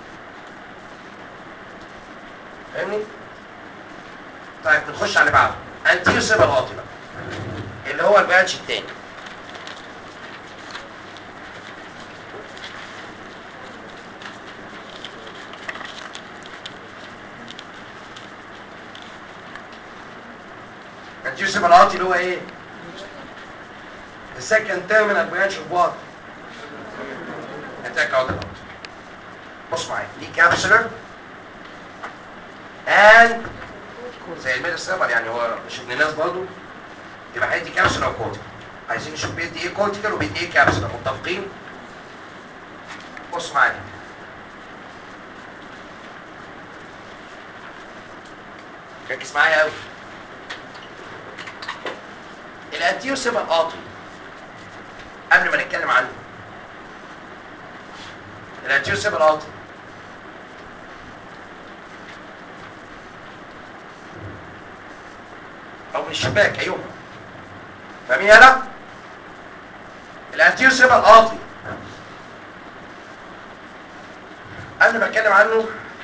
Speaker 1: فاهمني طيب نخش على اللي بعده انتير سيبر غاطي بقى اللي هو البرانش التاني انتير سيبر غاطي اللي هو ايه السكند تيرمينال برانش اوف وات اتاك اوت بص معايا دي كابسولر and زي الميدل سيرفر يعني هو مش ابن الناس برضه يبقى هيدي كابسولر وكورتيكال عايزين نشوف بيدي ايه كورتيكال وبيدي ايه كابسولر متفقين بص معايا ركز معايا قوي الانتيو سيبر قاطي قبل ما نتكلم عنه الانتيو سيبر قاطي او من الشباك ايوه فاهمين يالا الانتيو سيبر قاطي قبل ما اتكلم عنه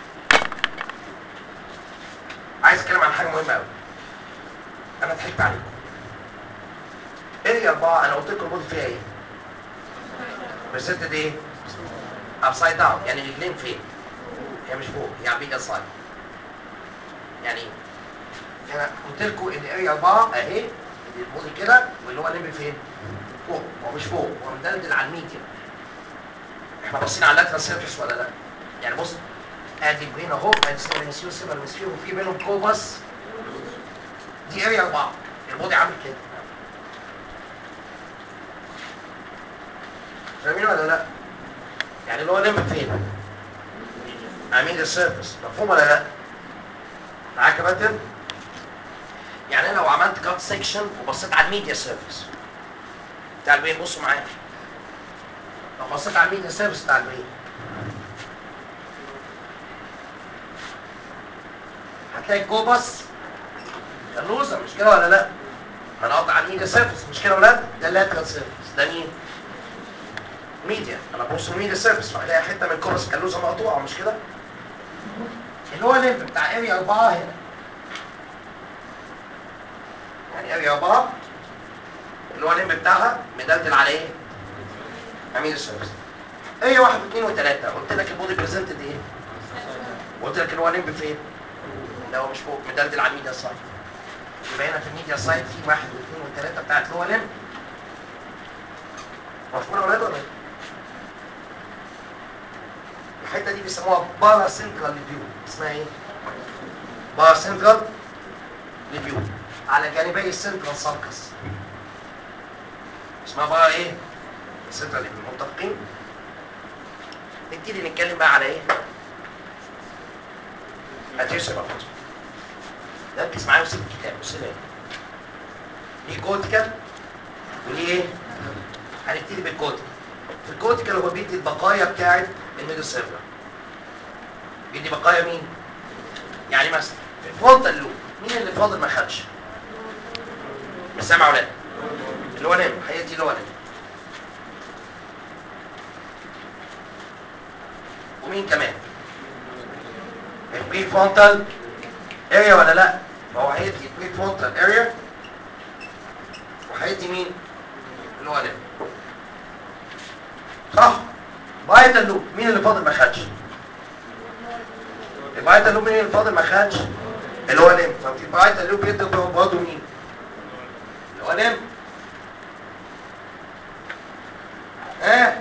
Speaker 1: عايز اتكلم عن حاجه مهمه قوي انا ضحكت عليكم اريا اربعه انا قلت لكم البودي فيها ايه؟ برسنتد ايه؟ ابسايد داون يعني الرجلين فين؟ هي مش فوق هي على البيج سايد يعني ايه؟ انا قلت لكم ان اريا اربعه اهي البودي كده واللي هو الليمبي فين؟ فوق هو مش فوق هو مدلدل على الميديا احنا باصين على اللاترال سيرفيس ولا لا؟ يعني بص ادي برين اهو ادي سيبر مسيو سيبر مسيو وفي بينهم كوبس دي اريا اربعه البودي عامل كده فاهمين ولا لا؟ يعني اللي هو لمب فين؟ امين السيرفس مفهوم ولا لا؟ معاك يا بدر؟ يعني انا لو عملت كات سيكشن وبصيت على الميديا سيرفيس بتاع البين بصوا معايا لو بصيت على الميديا سيرفيس بتاع البين هتلاقي الكوبس اللوزر مش كده ولا لا؟ هنقطع على الميديا سيرفيس مش كده ولا لا؟ ده اللاترال سيرفيس ده مين؟ ميديا انا ببص الميديا سيرفيس فهلاقي حته من الكوبس كالوزا مقطوعه مش كده؟ اللي هو الليمف بتاع اريا 4 هنا يعني اريا 4 اللي هو الليمف بتاعها مدلدل على ايه؟ امين السيرفيس اريا 1 و2 و3 قلت لك البودي بريزنتد ايه؟ وقلت لك اللي هو الليمف فين؟ لا هو مش فوق مدلدل على الميديا سايد يبقى هنا في الميديا سايد في واحد واثنين وثلاثه بتاعت اللي هو الليمف مفهوم يا ولاد ولا ايه؟ الحته دي بيسموها بارا سنترال ريفيو اسمها ايه؟ بارا سنترال ريفيو على جانبي السنترال ساركس اسمها بارا ايه؟ سنترال ريفيو متفقين؟ نبتدي نتكلم بقى على ايه؟ هترسم اهو ركز معايا وسيب الكتاب بص لي ليه كوتيكال وليه ايه؟ هنبتدي بالكوتيكال في الكوتيكال هو بيدي البقايا بتاعت الميدل سيرفر بيدي بقايا مين؟ يعني مثلا في الفونتال لوب مين اللي فاضل ما خدش؟ مش سامع ولا لا؟ اللي هو نام هيدي اللي هو نام ومين كمان؟ البري فونتال اريا ولا لا؟ فهو هيدي البري فونتال اريا وهيدي مين؟ اللي هو نام صح؟ بايتال لوب مين اللي فاضل ما خدش؟ البايتال لوب مين اللي فاضل ما خدش؟ اللي هو نام ففي بايتال لوب يدي برضه مين؟ اللي هو نام ها؟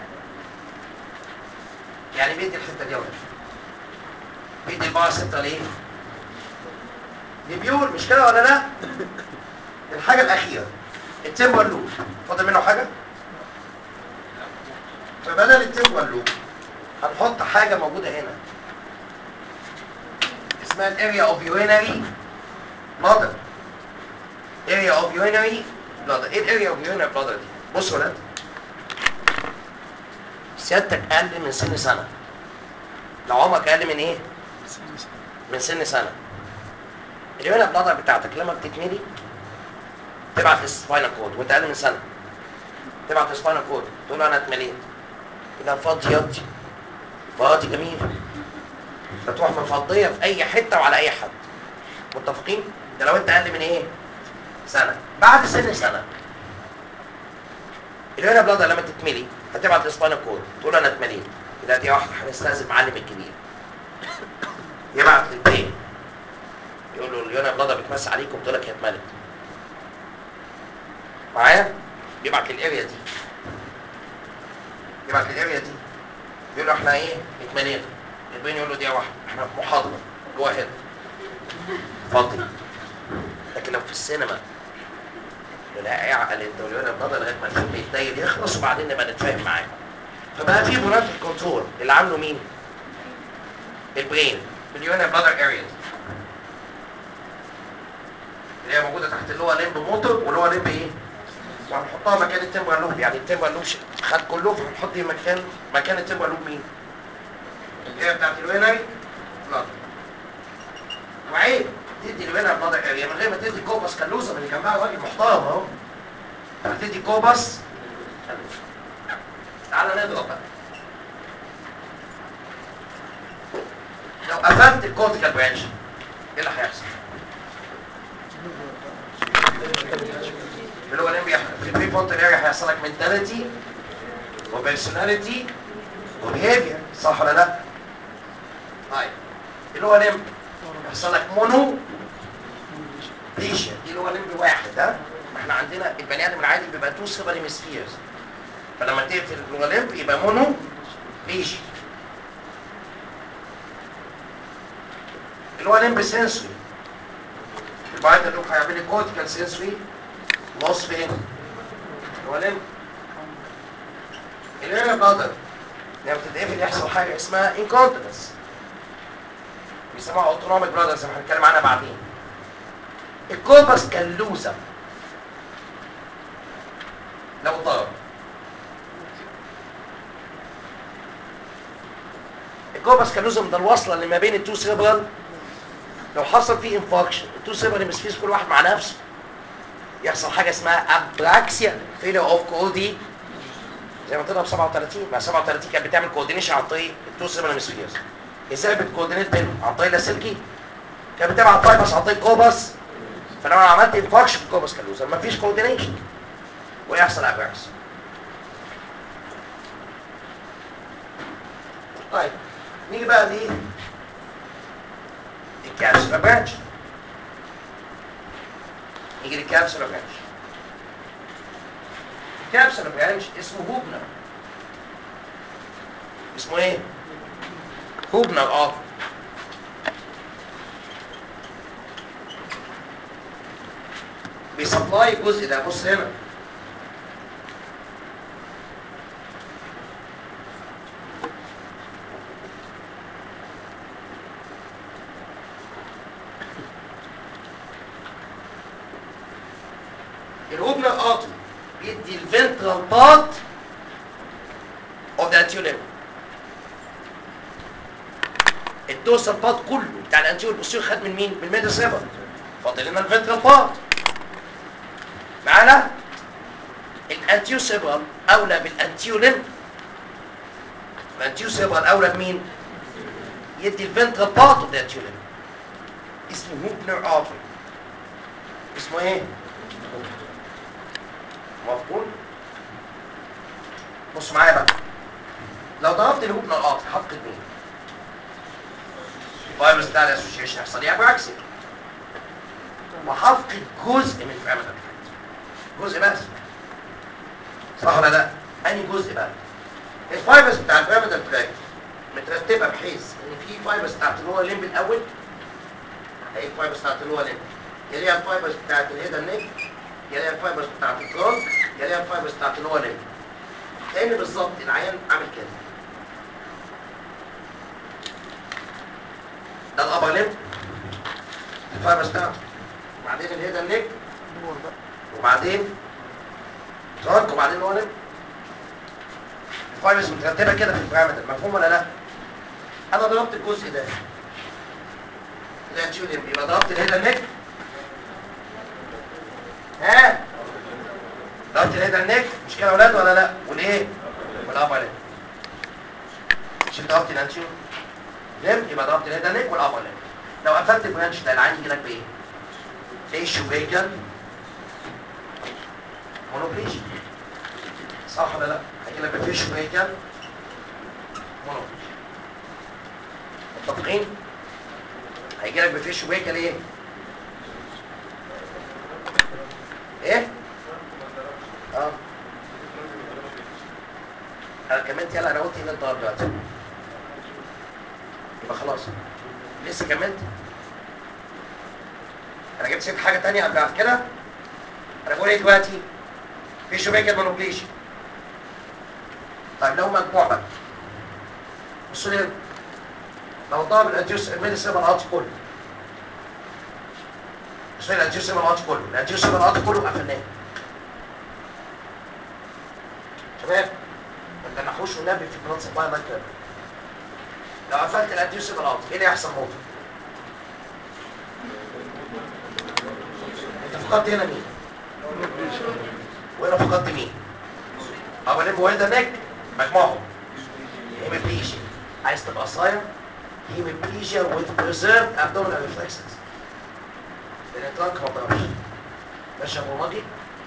Speaker 1: يعني بيدي الحته دي يا ولد بيدي الباور سنترال ايه؟ ليبيول مش كده ولا لا؟ الحاجه الاخيره التمبر لوب فاضل منه حاجه؟ فبدل التمبر لوب هنحط حاجه موجوده هنا اسمها الاريا اوف يورينري بلادر اريا اوف يورينري بلادر ايه الاريا اوف يورينري بلادر دي؟ بصوا يا ولاد سيادتك اقل من سن سنه لو عمرك اقل من ايه؟ من سن سنه اليورينري بلادر بتاعتك لما بتتملي تبعت للسباينال كود وانت اقل من سنه تبعت للسباينال كود تقول له انا اتمليت يبقى فاضي ياضي فاضي جميل فتروح مفضيه في اي حته وعلى اي حد متفقين ده لو انت اقل من ايه سنه بعد سن سنه الهنا بلادر لما تتملي هتبعت لسباينال كود تقول انا اتمليت يبقى دي واحده هنستاذن معلم الكبير يبعت للبين يقول له اليونا بلادر بتمس عليكم تقول لك هي اتملت معايا يبعت للاريا دي يبعت للاريا دي يقول له احنا ايه اتملينا البين يقول له دي واحده احنا في محاضره جوه هنا فاضي لكن لو في السينما لا اعقل انت واليونا بلادر لغايه ما الفيلم يتنيل يخلص وبعدين نبقى نتفاهم معاك فبقى في برانت كنترول اللي عامله مين؟ البرين اليونا بلادر ارياز اللي هي موجوده تحت اللي هو ليمب موتور واللي هو ليمب ايه؟ وهنحطها مكان التمبر لوب يعني التمبر لوب ش- خد كله فهنحط مكان مكان التمبر لوب مين؟ اللي هي بتاعت الوينري بلادر وعيب تدي الوينري بلادر اريا من غير ما تدي كوبس كالوزا من اللي جنبها راجل محترم اهو هتدي كوبس كالوزا تعالى نضرب بقى لو قفلت الكورتيكال برانش ايه اللي هيحصل؟ اللي هو الام في البري فونتال اريا هيحصل لك منتاليتي وبيرسوناليتي وبيهيفير صح ولا لا؟ طيب اللي هو الام يحصل لك مونو بيشن دي اللي هو لمب واحد ها؟ ما احنا عندنا البني ادم العادي بيبقى تو سيبر هيمسفيرز فلما تقفل اللي هو لمب يبقى مونو بيشن اللي هو لمب سنسوري البعد اللي هو هيعمل لي كورتيكال سنسوري لوس فين؟ اللي هو لمب الهنا بلادر لما تتقفل يحصل حاجه اسمها انكونتنس بيسموها اوتونوميك برادر زي ما هنتكلم عنها بعدين الكوبس كاللوزم لو ضرب الكوبس كاللوزم ده الوصله اللي ما بين التو سيربرال لو حصل فيه انفاركشن التو سيربرال هيمسفيرز كل واحد مع نفسه يحصل حاجه اسمها ابراكسيا فيلير اوف كودي زي ما طلع ب 37 ما 37 كانت بتعمل كوردينيشن عن طريق التو سيربرال هيمسفيرز ازاي بتكوردينيت بينهم عن طريق اللاسلكي كانت بتبعت فايبرز عن طريق كوبس فلو انا عملت انفاركشن في الكوبس كاللوزم مفيش كوردينيشن ويحصل ابراكسيا طيب نيجي بقى ليه الكابسولا برانش نيجي للكابسولا برانش الكابسولا برانش اسمه هوبنر اسمه ايه؟ هوبنر اه بيسبلاي الجزء ده بص هنا الهوبنر ارتري بيدي الفنترال بارت اوف ذا انتيور الدوسال بارت كله بتاع الانتيور البوستيريور خد من مين؟ من الميدل سيبر فاضل لنا الفنترال بارت معانا الانتيور سيبرال اولى بالانتيور ليمب الانتيور سيبرال اولى بمين؟ يدي الفنترال بارت اوف ذا انتيور ليمب اسمه هوبنر ارتري اسمه ايه؟ مفهوم بص معايا بقى لو ضربت الهوبنر القاطع هفقد مين الفيروس بتاع الاسوشيشن هيحصل ايه بعكسي وهفقد جزء من البيراميدال جزء بس صح ولا لا انهي جزء بقى الفايبرز بتاع البيراميدال تراك مترتبه بحيث ان في فايبرز بتاعت اللور ليمب الاول هي الفايبرز بتاعت اللور ليمب يليها الفايبرز بتاعت الهيدر نيك يليها الفايبرز بتاعت الترونك يليها الفايبرز بتاعت اللور ليمب كان بالظبط العيان عامل كده ده الابر ليمب الفايبرز بتاعته وبعدين الهيدر نيك وبعدين ترونك وبعدين اللور ليمب الفايبرز مترتبه كده في البيراميدال مفهوم ولا لا؟ انا ضربت الجزء ده الانتيو ليمب يبقى ضربت الهيدر نيك ها ضربت الهيدر نيك مش كده يا اولاد ولا لا والايه والابر ليمب مش ضربت الانتيو ليمب يبقى ضربت الهيدر نيك والابر ليمب لو قفلت البرانش ده العين يجي لك بايه فيشو بيجن مونوبليجي صح ولا لا هيجي لك بفيشو بيجن مونوبليجي متفقين هيجي لك بفيشو بيجن ايه ايه اه انا كملت يلا انا قلت ان الضرب دلوقتي يبقى خلاص لسه كملت انا جبت سيب حاجه تانية قبل بعد كده انا بقول ايه دلوقتي في شبكه مانوبليشن طيب لو مجموع بقى بصوا لي لو ضرب الانتيوس الميديسيبل ارت كله بصوا لي الانتيوس ارت كله الانتيوس ارت كله قفلناه شباب ما تنحوش والنبي في بلاد سبلاي الله يكرمك لو قفلت الانتيوس ارت ايه اللي هيحصل موت انت فقدت هنا مين وهنا فقدت مين ابو ليمبو وين ده نك مجموعهم هيميبليجيا عايز تبقى صايع هيميبليجيا with preserved abdominal reflexes لان الترانك ما ضربش ماشي يا ابو ماجي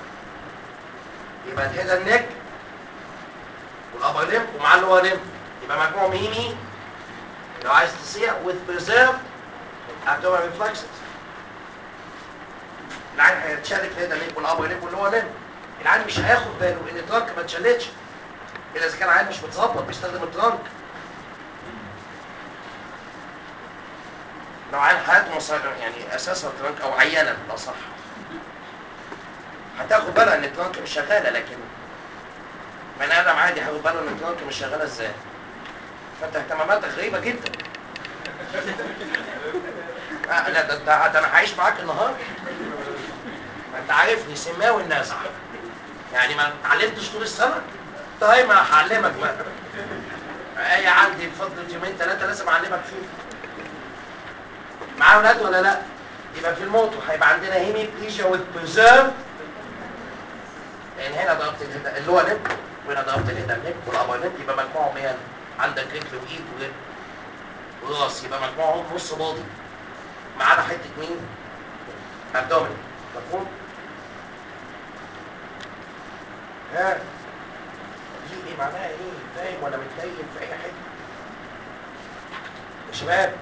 Speaker 1: يبقى الهيدا النك والابر ليمب ومعاه اللور ليمب يبقى مجموع ميمي لو عايز تصيع with preserved abdominal reflexes العين هيتشارك الهيدا ليمب والابر ليمب واللور ليمب العين مش هياخد باله ان الترانك ما اتشلتش الا اذا كان عين مش متظبط بيستخدم الترانك لو عين حياته مصر يعني اساسها الترانك او عيانه بالاصح هتاخد بالها ان الترانك مش شغاله لكن بني ادم عادي هياخد باله ان الترانك مش شغاله ازاي فانت اهتماماتك غريبه جدا آه لا ده, ده, ده انا هعيش معاك النهارده ما انت عارفني سماوي النزعه يعني ما اتعلمتش طول السنه طيب ما هعلمك بقى اي عندي فضلة يومين ثلاثه لازم اعلمك فيه معاه ولاد ولا لا يبقى في الموتو هيبقى عندنا هيمي بليجيا والبريزيرف لان هنا ضربت الهدى اللي هو لب وهنا ضربت الهدى لب والابر لب يبقى مجموعهم يعني عندك رجل وايد ولب وراس يبقى مجموعهم نص باضي ما عدا حته مين؟ ابدومين مفهوم؟ ها دي ايه معناها ايه؟ فاهم ولا متنيل في اي حته؟ يا شباب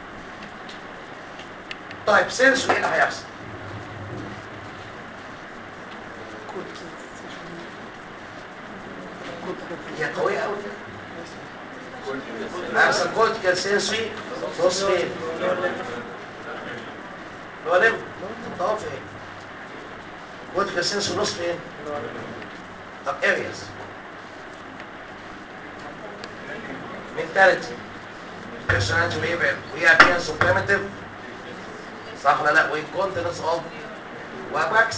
Speaker 1: طيب سيرسو ايه اللي هيحصل؟ هي قوية قوي هيحصل كورتيكال سينسوري نص فين؟ هو لم تحطها فين؟ كورتيكال سينسوري نص فين؟ طب ارياز mentality personality behavior we appearance of primitive صح ولا لا وincontinence of واباكس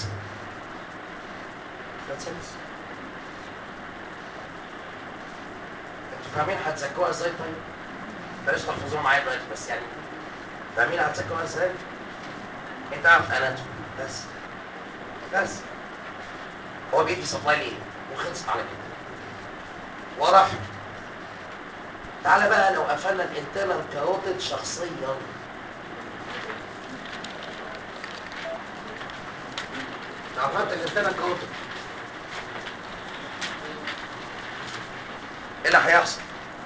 Speaker 1: انتوا فاهمين هتذاكروها ازاي طيب؟ بلاش تحفظوها معايا دلوقتي بس يعني فاهمين هتذاكروها ازاي؟ انت عارف اناتومي بس بس هو بيدي سبلاي ليه؟ وخلصت على كده واضح؟ تعالى بقى لو قفلنا الانترنال كاروتيد شخصيا لو قفلت الانترنال كاروتيد ايه اللي هيحصل؟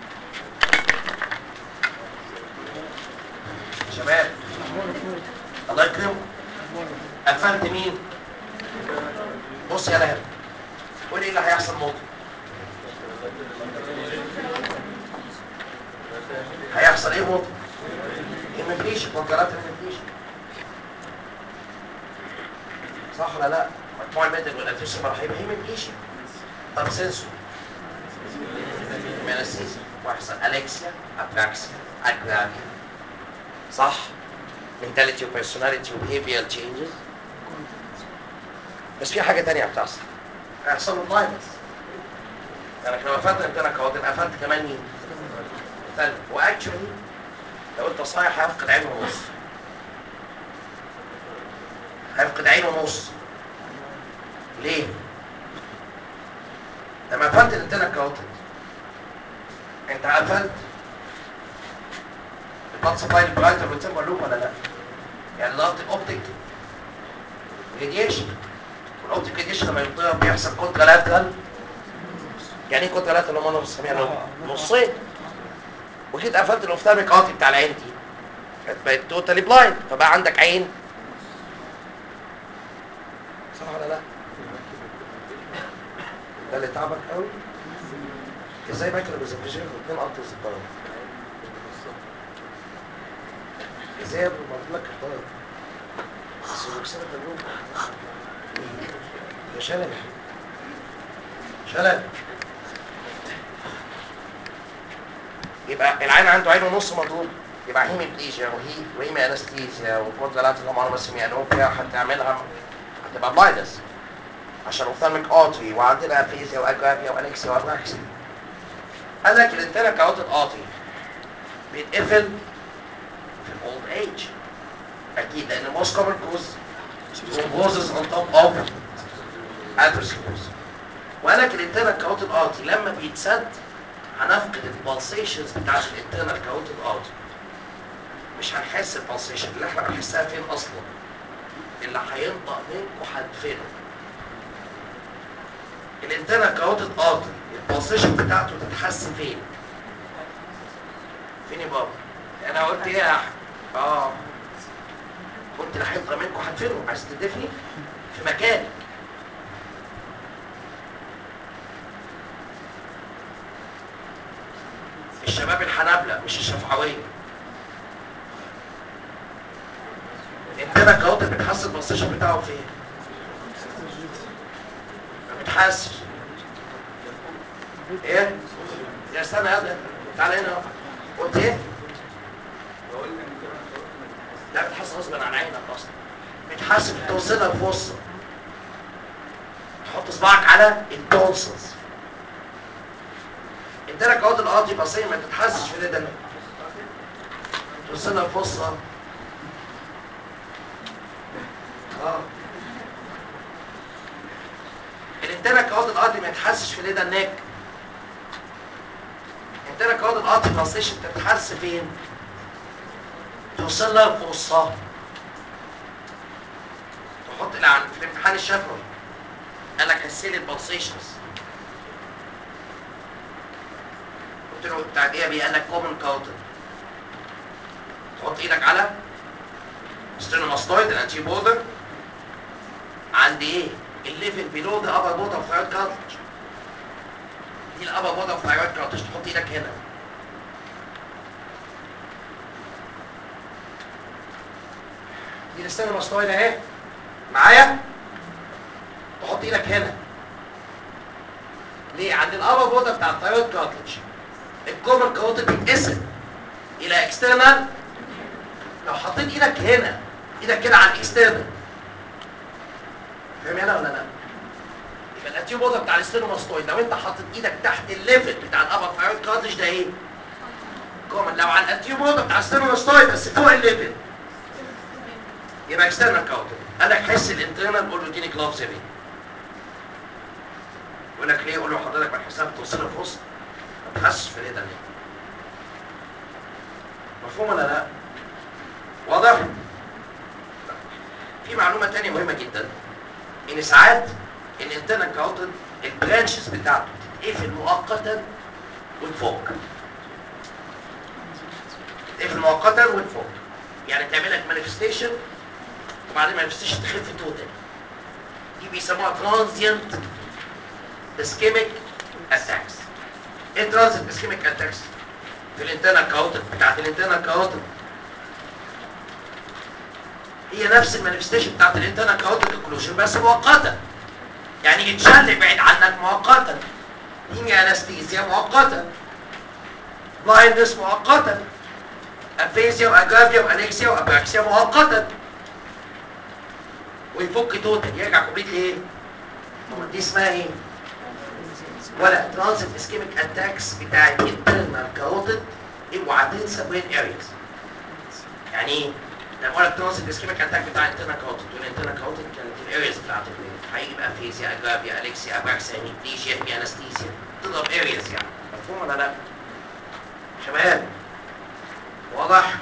Speaker 1: شباب الله يكرمكم قفلت مين؟ بص يا لهب قول ايه اللي هيحصل موت هيحصل ايه موت؟ هيمفليشن كونترات هيمفليشن صح ولا لا؟ مجموع الميدل والاتريشن راح يبقى هيمفليشن طب سنسور ميناسيس ويحصل الكسيا ابراكسيا اجرافيا صح؟ mentality وبيرسوناليتي وبيهيفير تشينجز بس في حاجه تانية بتحصل هيحصل له بلايندنس يعني لو قفلت انت انا كواطن قفلت كمان مين؟ ثلج واكشولي لو انت صايح هيفقد عين ونص هيفقد عين ونص ليه؟ لما قفلت الانتنة كواطن انت قفلت البلاد سبلاي للبرايتر والتمبر لوب ولا لا؟ يعني ضغط الاوبتيك راديشن والاوبتيك راديشن لما ينطلق بيحصل كونترا لاترال يعني ايه كونترا لاترال لما انا نص نصين وجيت قفلت الاوفتالميك قاطي بتاع العين دي بقت توتالي بلايند فبقى عندك عين صح ولا لا؟ ده اللي تعبك قوي ازاي باكل بالزبجين واثنين قط الزباره ازاي يا ابني ما لك الطيب السلوكسات اليوم يا شلل شلل يبقى العين عنده عين ونص مضروب يبقى هيميبليجيا وهي وهيمي انستيزيا وكونترالات اللي هم انا بس ميانوبيا هتعملها هتبقى بلايندس عشان اوفثالميك اوتي وعندنا افيزيا واجرافيا وانكسيا وابراكسيا قال لك الانتنا كاوتد اوتي بيتقفل في الاولد ايج اكيد لان الموست كومن كوز thrombosis on top of atherosclerosis وقال لك الانترنال كاروتيد ارتي لما بيتسد هنفقد البلسيشنز بتاعت الانترنال كاروتيد ارتي مش هنحس البلسيشن اللي احنا بنحسها فين اصلا اللي هينطق منكم هدفنه الانترنال كاروتيد ارتي البلسيشن بتاعته تتحس فين فين يا بابا انا قلت ايه يا احمد اه قلت اللي هينطق منكم هدفنه عايز تدفني في مكان الشباب الحنابلة مش الشفعوية انتنا الجوده بتحس البوزيشن بتاعه فين؟ ما بتحسش ايه؟ يا استنى يا ده تعالى هنا قلت ايه؟ لا بتحس غصب عن عينك اصلا بتحاسب توصلها الفصة تحط صباعك على التونسلز انت لك عقد القاضي بسيط ما تتحسش في ده توصلها الفصة اه الانترك عقد القاضي ما يتحسش في ده النك انترك عقد القاضي بسيط تتحس فين توصل لها الفصة تحط اللي عن في الامتحان الشفوي قال لك حسين البلسيشنز قلت له بتاع دي بي قال لك كومن كاوتر تحط ايدك على ستينوماستويد الانتي بودر عند ايه الليفل بيلو ذا ابر بودا اوف ثايرويد كارتج دي الابر بودا اوف ثايرويد كارتج تحط ايدك هنا دي الستينوماستويد اهي معايا تحط ايدك هنا ليه عند الابر بودا بتاع الثايرويد كارتج الكومن كاوتر بيتقسم الى اكسترنال لو حطيت ايدك هنا ايدك كده على الاكسترنال فاهم هنا ولا لا يبقى الاتيوبودا بتاع الاستينوماستويد لو انت حاطط ايدك تحت الليفل بتاع الابر ثايرويد كارتج ده ايه كومن لو على الاتيوبودا بتاع الاستينوماستويد بس فوق الليفل يبقى اكسترنال كاوتر قال لك حس الانترنال قول له اديني كلوفز يا بيه يقول لك ليه قول له حضرتك ما حساب توصلها في وسط ما تحسش في ايه ده ليه مفهوم ولا لا واضح في معلومه تانية مهمه جدا ان ساعات الانترنال كاوتر البرانشز بتاعته تتقفل مؤقتا وتفك تتقفل مؤقتا وتفك يعني تعمل لك مانيفستيشن وبعدين مانيفستيشن تخف توتال دي بيسموها ترانزيانت اسكيميك اتاكس ايه ترانزيانت اسكيميك اتاكس في الانترنال كاوتر بتاعت الانترنال كاوتر هي نفس المانيفستيشن بتاعت الانترنال كاوتر اوكلوجن بس مؤقتا يعني يتشل بعيد عنك مؤقتا هيمي انستيزيا مؤقتا بلايندنس مؤقتا افيزيا واجافيا وانكسيا وابراكسيا مؤقتا ويفك توتال يرجع كوبليت ايه؟ هو دي اسمها ايه؟ ولا ترانزيت اسكيميك اتاكس بتاعت انترنال كاروتيد اوعى تنسى برين ارياز يعني ايه؟ لما اقول لك ترانزيت اسكيميك اتاك بتاع انترنال كاروتيد تقول انترنال كاروتيد كانت الارياز بتاعت البرين هيجي بقى فيزيا اجرابيا الكسيا ابراكسيا هيميبليجيا هيمي انستيزيا تضرب ارياز يعني مفهوم ولا لا؟ شباب واضح؟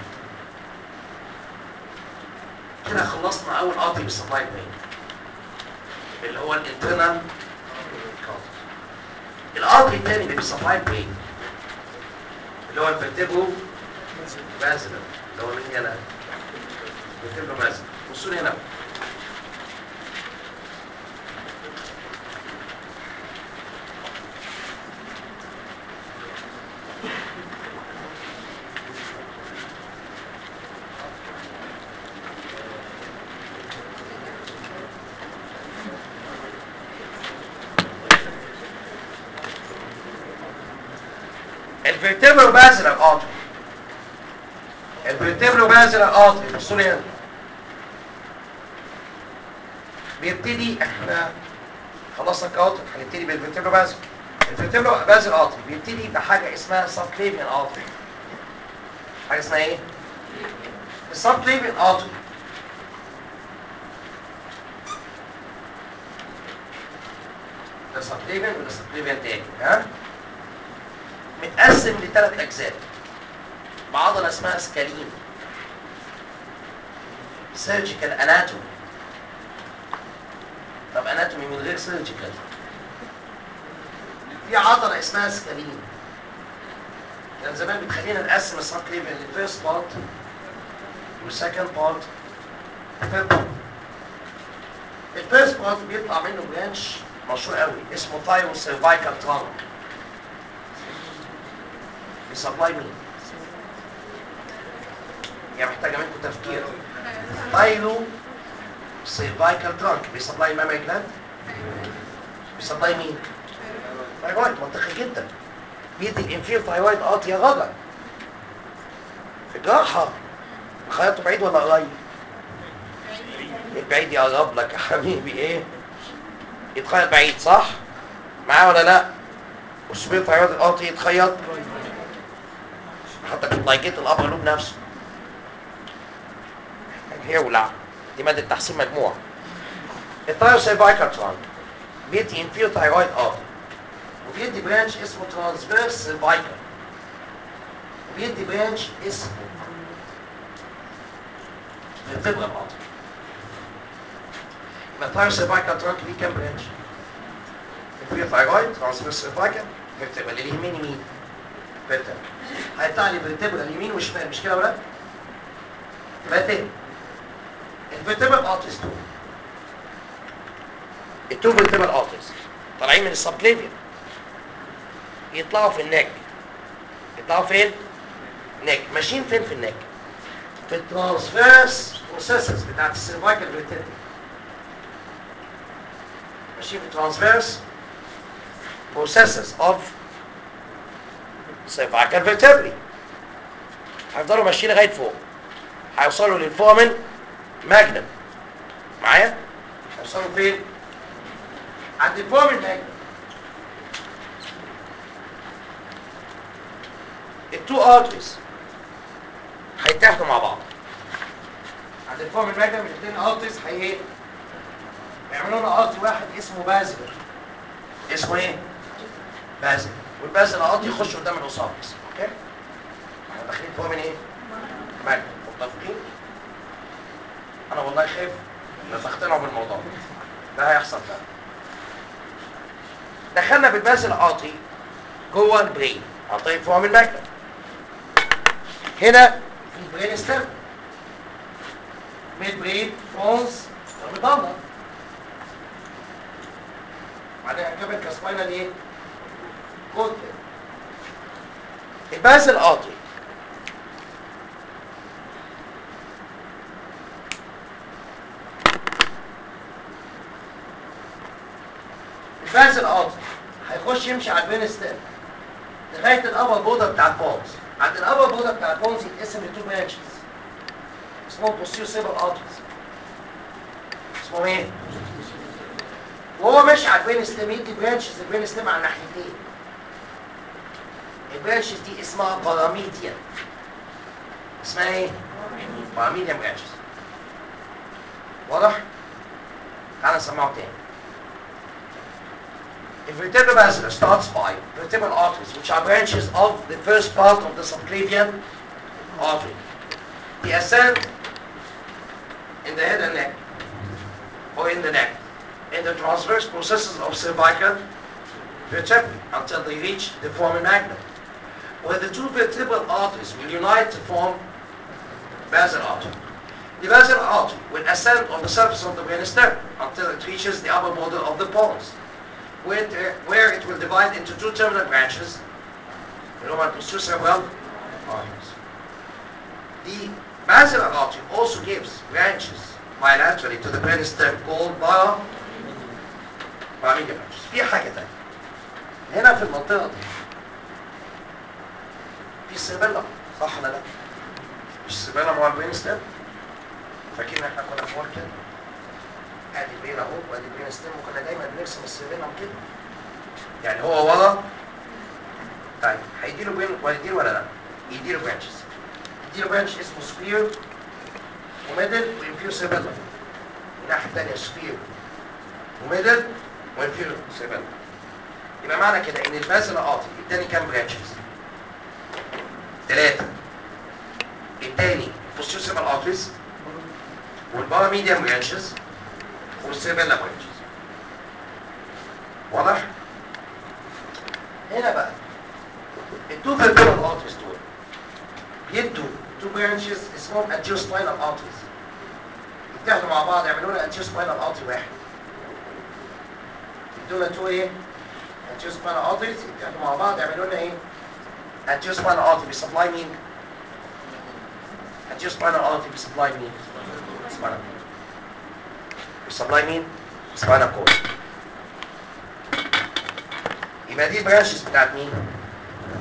Speaker 1: كده خلصنا اول قاطي بالسبلاي برين اللي هو الانترنال كاروتيد القاطي الثاني اللي بالسبلاي برين اللي هو الفرتبرو بازل اللي هو مين يلا الفرتبرو بازل بصوا لي هنا بقى. الفرتبرو بازل القاطي الفرتبرو بازل القاطي بصوا لي هنا بيبتدي احنا خلصنا الكاوتر هنبتدي بالفرتبرو بازل الفرتبرو بازل قاطي بيبتدي بحاجه اسمها سبكليفيان قاطي حاجه اسمها ايه؟ السبكليفيان قاطي ده سبكليفيان وده سبكليفيان تاني ها؟ متقسم لثلاث اجزاء بعضله اسمها سكالين سيرجيكال اناتومي طب اناتومي من غير سيرجيكال في عضله اسمها سكالين كان زمان بتخلينا نقسم السب كليفن لفيرست بارت وسكند بارت ثيرد بارت الفيرست بارت بيطلع منه برانش مشهور قوي اسمه ثايرو سيرفايكال ترانك بيسبلاي مين؟ هي محتاجه منكم تفكير ثايرو سيرفايكال ترانك بيسبلاي مامري جلاند بيسبلاي مين؟ ثايرويد منطقي جدا بيدي الانفير ثايرويد ارت يا غدا في جراحه خيطه بعيد ولا قريب البعيد يقرب لك يا حبيبي ايه يتخيط بعيد صح معاه ولا لا والسبير ثايرويد ارت يتخيط حتى كنت لايكيت الابر لوب نفسه هيولع دي ماده تحسين مجموع الثايروسيرفايكال ترانك بيدي انفير ثايرويد ارت وبيدي برانش اسمه ترانسفيرس سيرفايكال وبيدي برانش اسمه فيرتبرال ارت يبقى الثايروسيرفايكال ترانك ليه كام برانش؟ انفير ثايرويد ترانسفيرس سيرفايكال فيرتبرال اللي يهمني مين؟ فيرتبرال هيطلع لي فيرتبرال يمين وشمال مش كده ولا؟ يبقى تاني الفيرتبرال ارتس دول التو فيرتبرال ارتس طالعين من السبكليفيا يطلعوا في النك يطلعوا فين؟ نك ماشيين فين في النك؟ في الترانسفيرس بروسيسز بتاعت السيرفايكال فيرتبرال ماشيين في الترانسفيرس بروسيسز اوف cervical vertebrae هيفضلوا ماشيين لغايه فوق هيوصلوا للفورمن ماجنم معايا هيوصلوا فين عند الفورمن ماجنم التو ارتريز هيتحدوا مع بعض عند الفورمن ماجنم الاثنين ارتريز هي ايه يعملوا لنا ارتري واحد اسمه بازلر اسمه ايه بازل والبازل الارض يخش قدام الاسارس اوكي احنا داخلين فوق من ايه ماجنم متفقين انا والله خايف لا تقتنعوا بالموضوع ده هيحصل فعلا دخلنا بالبازل العاطي جوه البرين عن طريق فوق من الماجنم هنا في برين ستيم ميد برين فونز ومضلة بعدين هنكمل كسباينال ايه كود الباز القاطي الباز القاطي هيخش يمشي على البين ستيم لغايه الابر بوردر بتاع البونز عند الابر بوردر بتاع البونز يتقسم لتو برانشز اسمهم بوستيو سيبل ارتريز اسمهم ايه؟ وهو ماشي على البين ستيم يدي برانشز البين ستيم على الناحيتين البرانشز دي اسمها باراميديا اسمها ايه؟ باراميديا برانشز واضح؟ تعالى نسمعه تاني The vertebral basilar starts by vertebral arteries, which are branches of the first part of the subclavian artery. They ascend in the head and neck, or in the neck, in the transverse processes of cervical vertebrae until they reach the foramen magnum, where the two vertebral arteries will unite to form basal artery. The basal artery will ascend on the surface of the brainstem until it reaches the upper border of the pons, where it, where it will divide into two terminal branches, known as two cerebral arteries. The basilar artery also gives branches bilaterally to the brainstem called para paramedia branches. في حاجة تانية. هنا في المنطقة دي في السيربيلم صح ولا لا؟ مش السيربيلم هو البرينستم؟ فاكرين احنا كنا في كده؟ ادي البرين اهو وادي البرينستم وكنا دايما بنرسم السيربيلم كده. يعني هو ورا طيب هيديله بين وهيديله ولا لا؟ يديله برانشز. يديله برانش اسمه سبير وميدل وانفير سيربيلم. الناحية الثانية سبير وميدل وانفير سيربيلم. يبقى معنى كده ان البازل قاطي اداني كام برانشز؟ ثلاثة التاني posterior cerebral arteries والباراميديان برانشز والسيربيلا برانشز واضح؟ هنا بقى التو فيرتبرال ارتريز دول بيدوا تو برانشز اسمهم anterior ارتريز يتحدوا مع بعض يعملوا لنا anterior ارتري واحد يدونا تو ايه؟ anterior spinal arteries يتحدوا مع بعض يعملوا لنا ايه؟ anterior spinal artery بيسبلاي مين؟ anterior spinal artery بيسبلاي مين؟ spinal cord بيسبلاي مين؟ spinal cord يبقى دي البرانشز بتاعت مين؟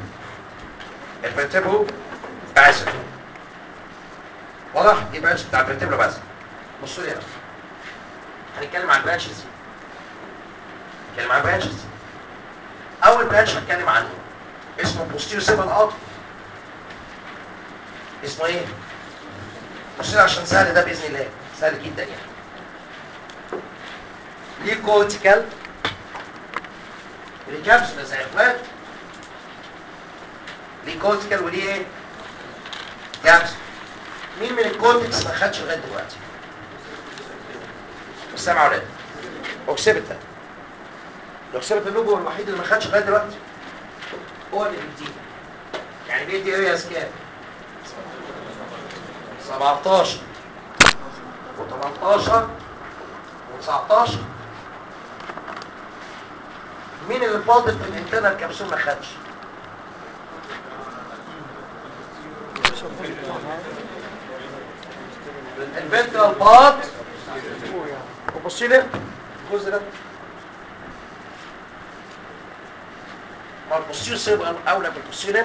Speaker 1: الفرتبرو باسل واضح دي برانش بتاع الفرتبرو باسل بصوا لي هنا هنتكلم عن برانشز دي هنتكلم عن برانشز دي اول برانش هتكلم عنه اسمه بوستيرو سيبال اوت اسمه ايه بصوا عشان سهل ده باذن الله سهل جدا يعني ليه كورتيكال وليه كابسولا زي اخوات ليه كورتيكال وليه ايه كابسولا مين من الكورتكس ما خدش لغايه دلوقتي سامع يا ولاد اوكسيبيتا الاوكسيبيتا اللوجو هو الوحيد اللي ما خدش لغايه دلوقتي هو اللي بيديه يعني بيدي ارياز كام 17 و18 و19 مين اللي فاضل في الانترنال كبسول ما خدش الفنترال بارت وبصي لي الجزء ده ما البوستير سيبقى اولى بالبوستير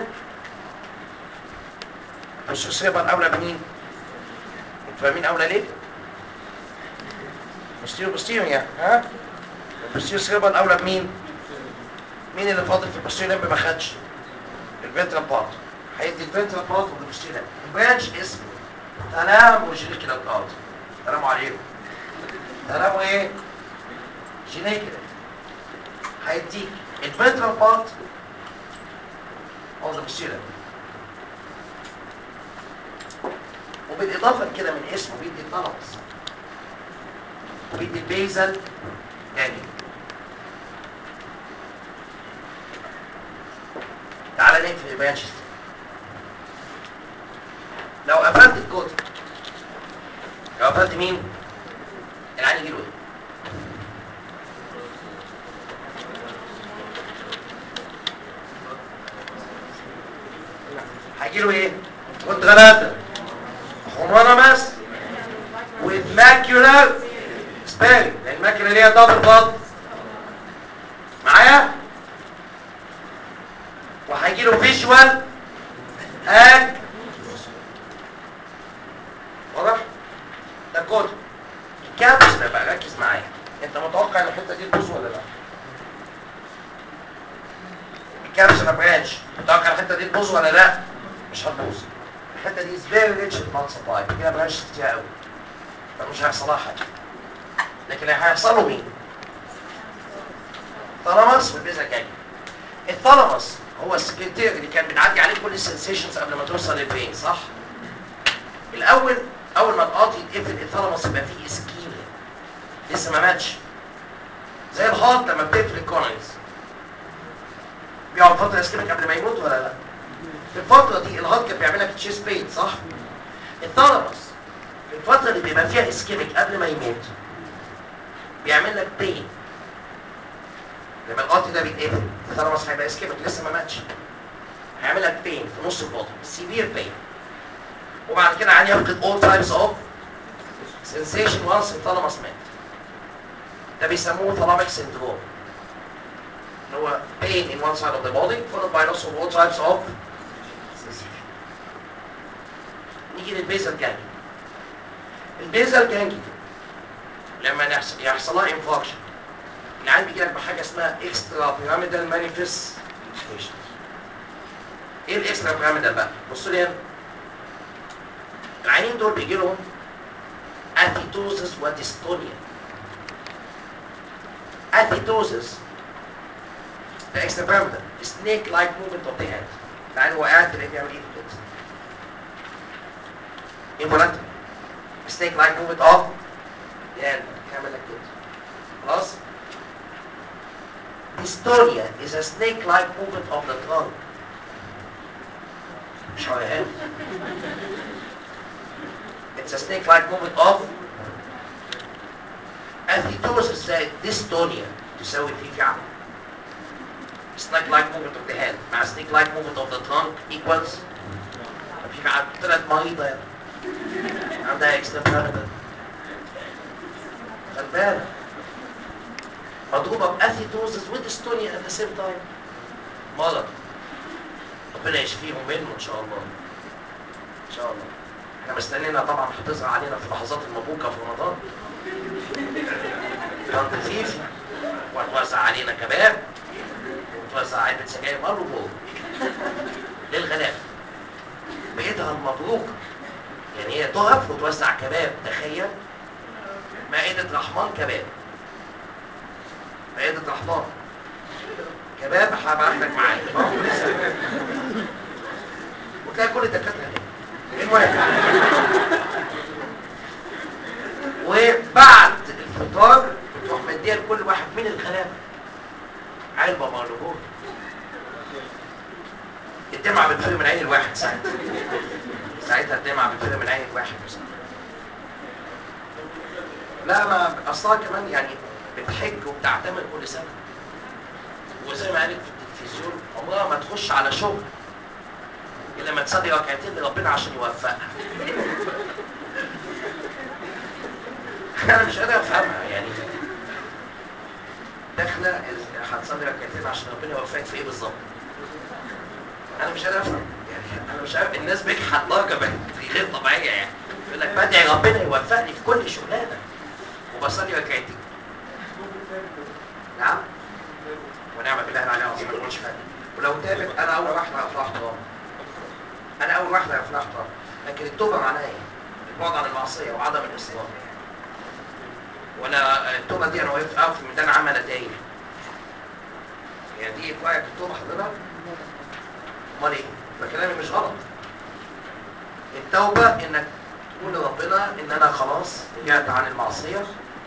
Speaker 1: البوستير سيبقى اولى بمين انتوا فاهمين اولى ليه بوستير بوستير يعني ها البوستير سيبقى اولى بمين مين اللي فاضل في البوستير لمب ما خدش الفنترال بارت هيدي الفنترال بارت والبوستير لمب البرانش اسمه تنام وجينيكال بارت سلام عليكم تنام ايه جينيكال هيديك الفنترال بارت او البوستير لمب وبالاضافه لكده من اسمه بيدي الطلبس وبيدي البيزل يعني تعالى نقفل البانشز لو قفلت الكود لو قفلت مين العين يجيله ايه هيجيله ايه كنت غلطت هومونيمس with macular sparing لان الماكيولا ليها دبل ضد معايا وهيجي له فيجوال اك واضح ده كود الكابسولا بقى ركز معايا انت متوقع ان الحته دي تبوظ ولا لا الكابسولا برانش متوقع الحته دي تبوظ ولا لا مش هتبوظ الحته دي از فيري ريتش ان بلاد سبلاي فيها برانش كتير قوي فمش هيحصل لها حاجه لكن اللي هيحصل له مين ثالاموس والبيزا جاي الثالاموس هو السكرتير اللي كان بتعدي عليه كل السنسيشنز قبل ما توصل للبرين صح الاول اول ما القاضي يتقفل الثالاموس يبقى فيه اسكيميا لسه ما ماتش زي الهارت لما بتقفل الكورنيز بيقعد فتره اسكيميك قبل ما يموت ولا لا في الفتره دي الهارت كان بيعمل لك تشيست بين صح الثالاموس في الفتره اللي بيبقى فيها اسكيميك قبل ما يموت بيعمل لك بين لما القاضي ده بيتقفل الثالاموس هيبقى اسكيميك لسه ما ماتش هيعمل لك بين في نص البطن سيفير بين وبعد كده عادي يفقد all types of sensation once الثالاموس مات ده بيسموه thalamic syndrome اللي هو pain in one side of the body followed by loss of all types of sensation نيجي للبيزل جانجلي البيزل جانجلي لما يحصل يحصل لها انفاركشن العيان بيجي لك بحاجه اسمها اكسترا بيراميدال مانيفستيشن ايه الاكسترا بيراميدال بقى بصوا لي هنا العيانين دول بيجي لهم اثيتوزس وديستونيا اثيتوزس ده اكسترا بيراميدال سنيك لايك موفمنت اوف ذا هاند العيان هو قاعد تلاقيه بيعمل ايه كده انفولانت سنيك لايك موفمنت اوف يعني يعمل لك كده خلاص dystonia is a snake-like movement of the tongue مش هيهان it's a snake-like movement of athetosis زائد dystonia تساوي في فعل snake-like movement of the hand مع snake-like movement of the tongue equals في فعل طلعت مريضة يعني عندها extra pyramidal غلبانة مضروبة بأثيتوزس وديستونيا at the same time مرض ربنا يشفيهم منه ان شاء الله ان شاء الله احنا مستنينا طبعا هتظهر علينا في لحظات المبوكه في رمضان طنط فيفي وهتوزع علينا كباب وتوزع علبه سجاير مالو بول للغلابه بإيدها المبروك يعني هي تقف وتوزع كباب تخيل مائدة رحمن كباب مائدة رحمن كباب هبعت لك معايا وتلاقي كل الدكاترة هنا المهم وبعد الفطار تروح مديها لكل واحد من الغلابة علبة مغلوبون الدمعة بتفرق من عين الواحد ساعتها ساعتها الدمعة بتفرق من عين الواحد بس. لا ما اصلها كمان يعني بتحج وبتعتمر كل سنة وزي ما قالت في التلفزيون عمرها ما تخش على شغل الا لما تصلي ركعتين لربنا عشان يوفقها انا مش قادر افهمها يعني داخله هتصلي ركعتين عشان ربنا يوفقك في ايه بالظبط انا مش قادر افهم يعني انا مش عارف الناس بجحت درجه بقت غير طبيعيه يعني يقول لك بدعي ربنا يوفقني في كل شغلانه وبصلي ركعتين نعم ونعم بالله عليها العظيم ما تقولش حاجه ولو تابت انا اول واحده هقف لها احترام انا اول واحده هقف لها احترام لكن التوبه معناها ايه؟ البعد عن المعصيه وعدم الاصرار وانا التوبه دي انا وقفت اقف في ميدان عام انا تايه يعني دي رايك التوبه حضرتك؟ امال ايه؟ فكلامي مش غلط التوبه انك تقول لربنا ان انا خلاص رجعت عن المعصيه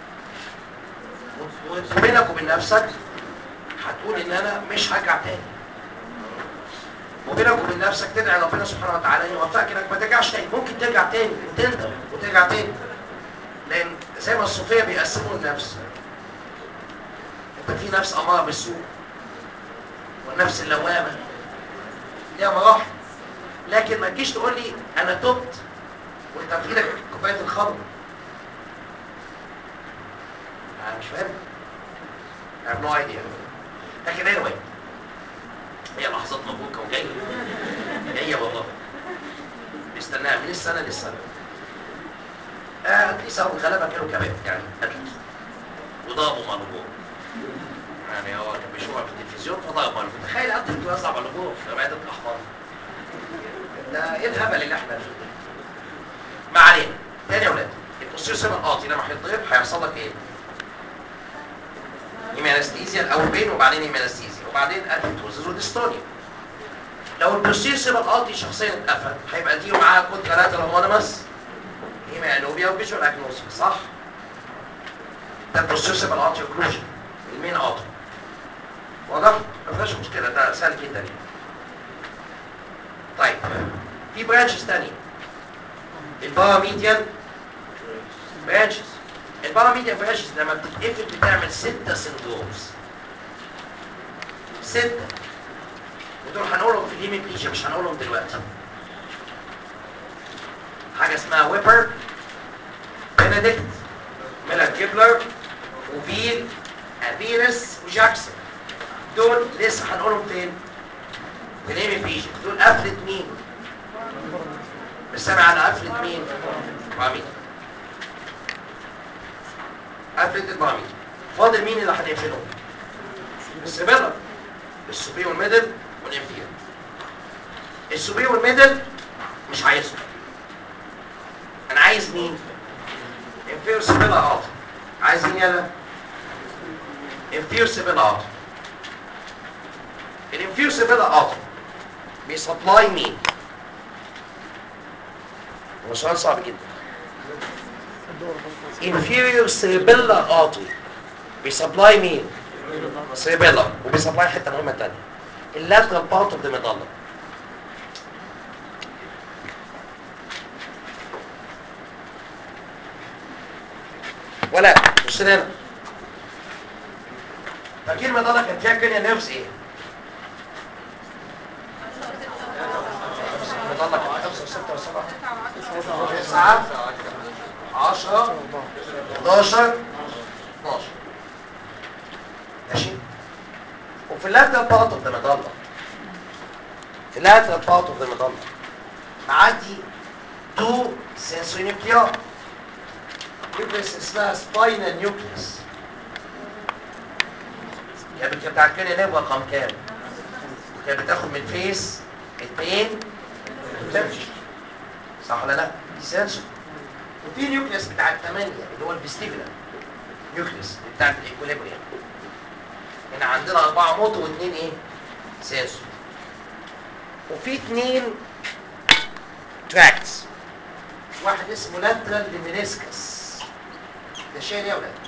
Speaker 1: وبينك وبين نفسك هتقول ان انا مش هرجع تاني وبينك وبين نفسك تدعي ربنا سبحانه وتعالى ان يوفقك انك ما ترجعش تاني ممكن ترجع تاني وتندم وترجع تاني لان زي ما الصوفيه بيقسموا النفس انت في نفس اماره بالسوء والنفس اللوامه ليها مراحل لكن ما تجيش تقول لي انا تبت وانت في ايدك كوبايه الخمر انا مش فاهم I have no idea لكن anyway هي لحظات مبروكه وجايه جايه والله بيستناها من السنه للسنه آه لسه الغلابه كانوا كباب يعني اتلس وضربوا مالوبور يعني هو كان بيشوفها في التلفزيون فضرب مالوبور تخيل قد بيوزع مالوبور في رمايه الاحمر ده ايه الهبل اللي احنا فيه ده ما علينا تاني يا ولاد البوستير سيبل قاطي لما هيتضرب هيحصل لك ايه؟ هيمانستيزيا الاول بين وبعدين هيمانستيزيا وبعدين ابيتوزز وديستونيا لو البوستير سيبل قاطي شخصيا اتقفل هيبقى دي معاها كود ثلاثه هرمونيمس هيمانوبيا وفيجوال اجنوسيس صح؟ ده البوستير سيبل قاطي اوكلوجن المين قاطي واضح؟ ما فيهاش مشكله ده سهل جدا يعني طيب في برانشز تانية الباراميديان برانشز الباراميديان برانشز لما بتتقفل بتعمل ستة سندرومز ستة ودول هنقولهم في الهيميبليجيا مش هنقولهم دلوقتي حاجة اسمها ويبر بنديكت ميلر كيبلر وفيل افيرس وجاكسون دول لسه هنقولهم فين؟ في الهيميبليجيا دول قفلت مين؟ مش سامع عن قفلة مين؟ باراميد قفلة الباراميد فاضل مين اللي هنقفلهم؟ السبيلر السوبي والميدل والانفير السوبي والميدل مش عايزهم انا عايز مين؟ انفير سبيلر اوت عايز مين يلا؟ انفير سبيلر اوت الانفير سبيلر اوت بيسبلاي مين؟ هو سؤال صعب جدا inferior cerebellar artery بيسبلاي مين؟ cerebellar وبيسبلاي حته مهمه تانية اللاترال بارت اوف ذا ميدالا ولا بص لي هنا فاكر الميدالا كان فيها كلية نيرفز ايه؟ الميدالا كان 5 و6 و7 تسعة 10 11 12 ماشي وفي اللاترال بارت اوف ذا ميدالا lateral part of the medulla معدي تو sensory nuclei nucleus اسمها spinal nucleus يا بنت بتاعت كده نبقى رقم كام؟ وكانت بتاخد من الفيس البين والتنفش صح ولا لا؟ دي سنسور وفي نيوكليس بتاع الثمانية اللي هو الفيستيبولا نيوكليس بتاعت الايكوليبريم هنا عندنا أربعة موتو واثنين إيه؟ سنسور وفي اثنين تراكتس واحد اسمه لاترال ليمينيسكس ده شايل ايه يا ولاد؟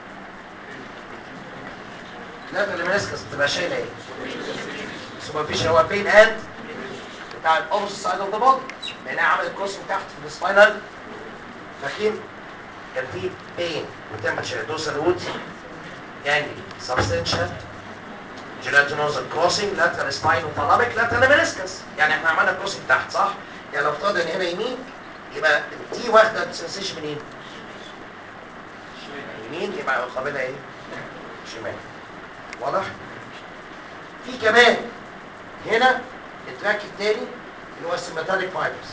Speaker 1: لاترال ليمينيسكس بتبقى شايله ايه؟ سوبرفيشن هو بين اند بتاع الاوبس سايد اوف ذا بودي لانها عملت كروسنج تحت في السباينال فاكرين؟ كان في بين وتمبرتشر دوسال روت يعني سبستنشال جيلاتينوزا كروسنج لاترال سباين وثالاميك لاترال مينيسكس يعني احنا عملنا كروسنج تحت صح؟ يعني لو افترض ان هنا يمين يبقى دي واخده سنسيشن منين؟ يمين يبقى مقابلها ايه؟ شمال واضح؟ في كمان هنا التراك الثاني اللي هو السيماتيك فايبرز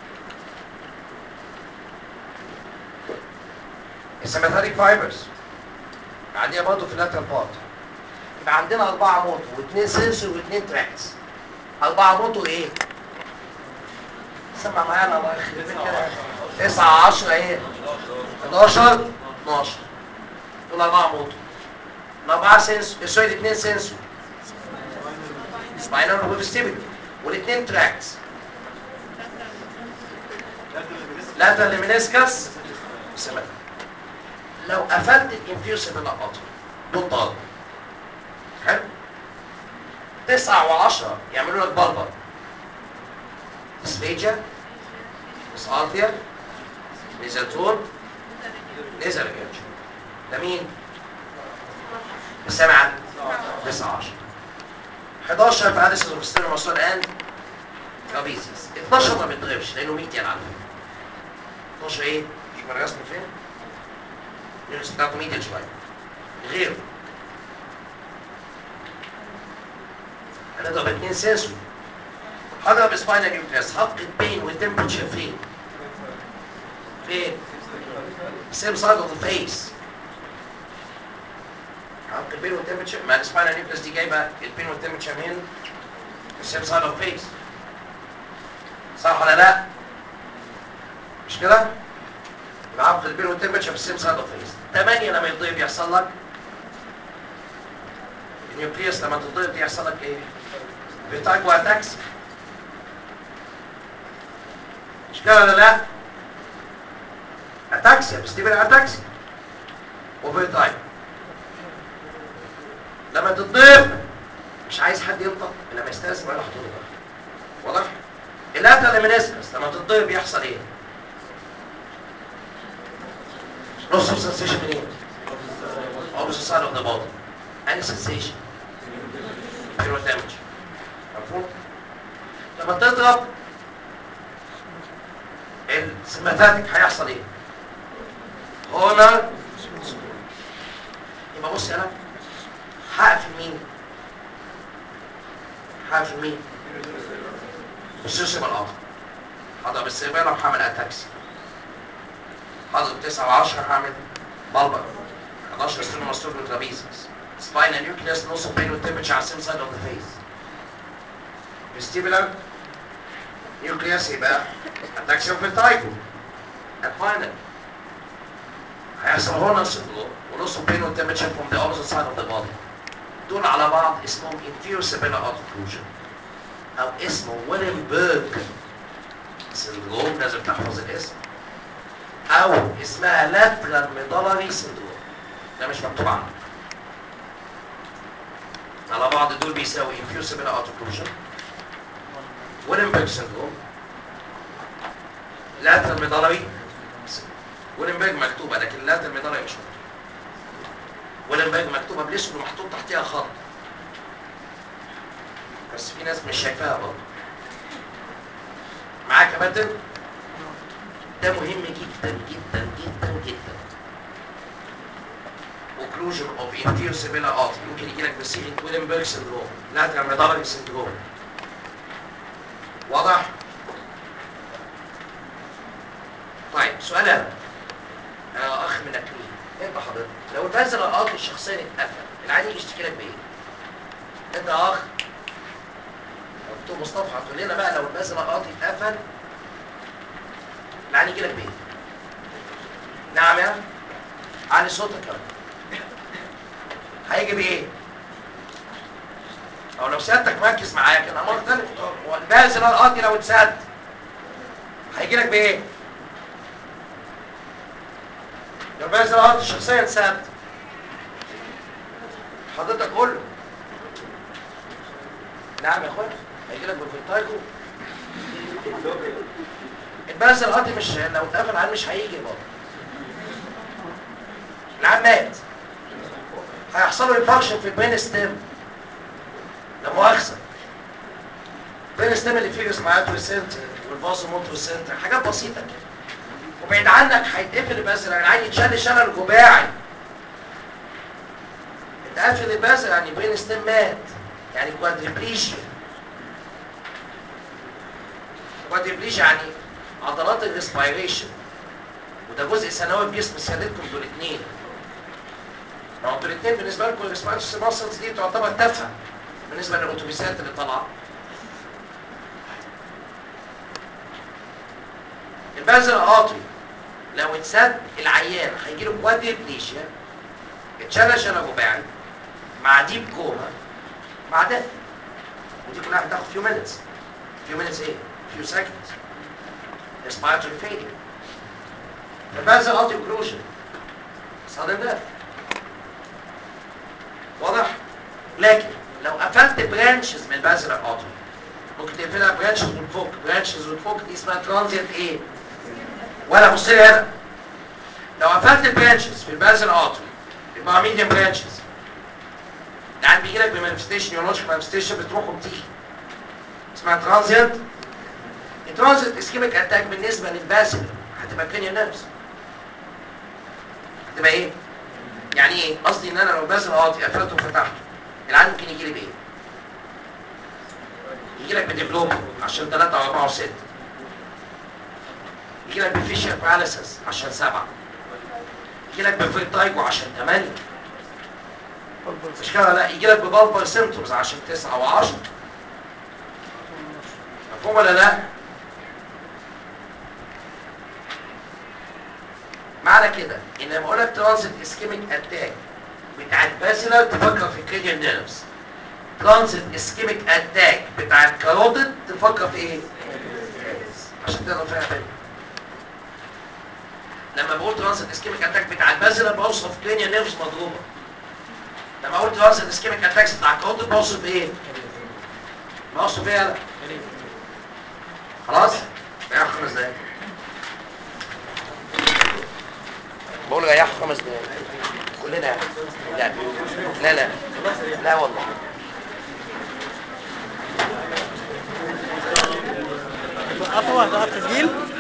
Speaker 1: السيماتيك فايبرز عندنا برضه في اللاترال بارت يبقى عندنا أربعة موتو واثنين سنسور واثنين تراكس أربعة موتو إيه؟ سمع معانا الله يخرب بيت كده 9 10 إيه؟ 11 12 دول أربعة موتو الأربعة سنسور سوري الاثنين سنسور سباينال وفيستيبل والاثنين تراكس لاترال ليمينيسكس وسيماتيك لو قفلت الانفيوسيف الأقاطر دول طالب حلو تسعة وعشرة يعملوا لك بلبل سليجا اسالفيا نيزاتون نزل الجنش ده مين؟ السامع تسعة عشر 11 في عدس الروستين المسؤول اند ترابيزيس 12 ما بيتضربش لانه 100 يلعب 12 ايه؟ شوف الرسم فين؟ اليونس بتاعته 100 شويه غيره هنضرب اتنين سنسور هضرب سباينال نيوكليس هفقد بين والتمبرتشر فين؟ فين؟ سيم سايد اوف ذا فيس هفقد بين والتمبرتشر ما السباينال نيوكليس دي جايبه البين والتمبرتشر من السيم سايد اوف فيس صح ولا لا؟ مش كده؟ يبقى هفقد البين والتمبرتشر في السيم سايد اوف فيس 8 لما يتضرب يحصل لك النيوكليوس لما تتضرب يحصل لك ايه؟ بيتايب واتاكس مش كده ولا لا؟ اتاكسيا بستيبل اتاكسيا وبيتايب لما تتضرب مش عايز حد ينطق لما يستاذن ولا حضور واضح؟ الاتال ليمينيسكس لما تتضرب يحصل ايه؟ نص سنسيشن منين؟ opposite side of the body any sensation zero damage مفهوم؟ لما تضرب السماتاتيك هيحصل ايه؟ هنا يبقى بص انا هقفل مين؟ هقفل مين؟ السوسيبال القطر هضرب السيربيلا وهعمل اتاكسي هضرب 9 و10 هعمل بلبر 11 ستون مستور ترابيزس spinal nucleus نص بين والتمبتش على السيم سايد اوف ذا فيس vestibular nucleus يبقى اتاكسيوم في التايكو الفاينل هيحصل هنا سيندروم ونص بين والتمبتش from the opposite side of the body دول على بعض اسمهم inferior cerebellar occlusion او اسمه ويلنبرج سيندروم لازم تحفظ الاسم او اسمها lateral medullary syndrome ده مش مكتوب عنه على بعض دول بيساوي infuse cerebellar occlusion ويلنبرج سيندروم lateral medullary ويلنبرج مكتوبه لكن lateral medullary مش مكتوبه ويلنبرج مكتوبه بالاسم ومحطوط تحتها خط بس في ناس مش شايفاها برضه معاك يا بدر ده مهم جدا جدا جدا جدا occlusion of inferior cerebellar artery ممكن يجي لك بصيغه ويلنبرج سندروم lateral medullary syndrome واضح طيب سؤال انا آه اخ من اكلين انت حضرتك لو البازل القاطي الشخصيا اتقفل العيان يجي يشتكي لك بايه انت يا اخ لو دكتور مصطفى هتقول لنا بقى لو البازل القاطي اتقفل العيان يجي لك بايه نعم يا علي صوتك يا رب. هيجي بايه او لو سيادتك مركز معايا كان امر مختلف هو البازل القاطي لو اتسد هيجي لك بايه لو البازل القاطي شخصيا اتسد حضرتك قول له نعم يا اخويا هيجي لك بالفيرتايجو البازل القاطي مش لو اتقفل عنه مش هيجي برضه العيان مات هيحصل له انفكشن في البين ستيم لا مؤاخذه البين ستيم اللي فيه ريسبيراتوري سنتر والفاسو موتور سنتر حاجات بسيطه كده وبعيد عنك هيتقفل البازل يعني العين يتشال شلل جباعي اتقفل البازل يعني بين ستيم مات يعني كوادريبليشيا كوادريبليشيا يعني عضلات الريسبيريشن وده جزء ثانوي في جسم سيادتكم دول اتنين ما هو دول اتنين بالنسبه لكم الريسبيريشن ماسلز دي تعتبر تافهه بالنسبه للاتوبيسات اللي طالعه البازل القاطي لو اتسد العيان هيجي له كوادريبليشيا اتشال شلل رباعي مع ديب كوما مع ده ودي كلها هتاخد فيو مينتس فيو مينتس ايه؟ فيو سكندز respiratory failure البازل القاطي اوكلوجن صادم ده واضح؟ لكن لو قفلت برانشز من البازل القاطي ممكن تقفلها برانشز وتفك برانشز وتفك دي اسمها ترانزيت ايه؟ ولا بص لي هنا لو قفلت البرانشز في البازل القاطي يبقى ميديم برانشز العيان بيجي لك بمانفستيشن يولوجيك مانفستيشن بتروح وبتيجي اسمها ترانزيت الترانزيت اسكيميك اتاك بالنسبه للبازل هتبقى كرينيال نيرفز هتبقى ايه؟ يعني ايه؟ قصدي ان انا لو بازل قاطي قفلته وفتحته العيان ممكن يجي لي بايه؟ يجي لك بدبلوما عشان 3 او 4 و6 يجي لك بفيشر باراليسيس عشان 7 يجي لك بفيرتايجو عشان 8 مش كده لا يجي لك ببالبر سيمتومز عشان 9 و10 مفهوم ولا لا؟ معنى كده ان لما اقول لك ترانزيت اسكيميك اتاك بتاع البازلر تفكر في كريديال نيرفز ترانزيت اسكيميك اتاك بتاع الكاروتيد تفكر في ايه؟ عشان تقدر تفهم بينهم لما بقول ترانزيت اسكيميك اتاك بتاع البازلر بوصف كريديال نيرفز مضروبه لما اقول ترانزيت اسكيميك اتاكس بتاع الكاروتيد بوصف ايه؟ بوصف ايه يلا؟ خلاص؟ ريحوا خمس دقايق بقول ريحوا خمس دقايق كلنا يعني لا لا لا لا والله
Speaker 2: توقفوا هتوقف تسجيل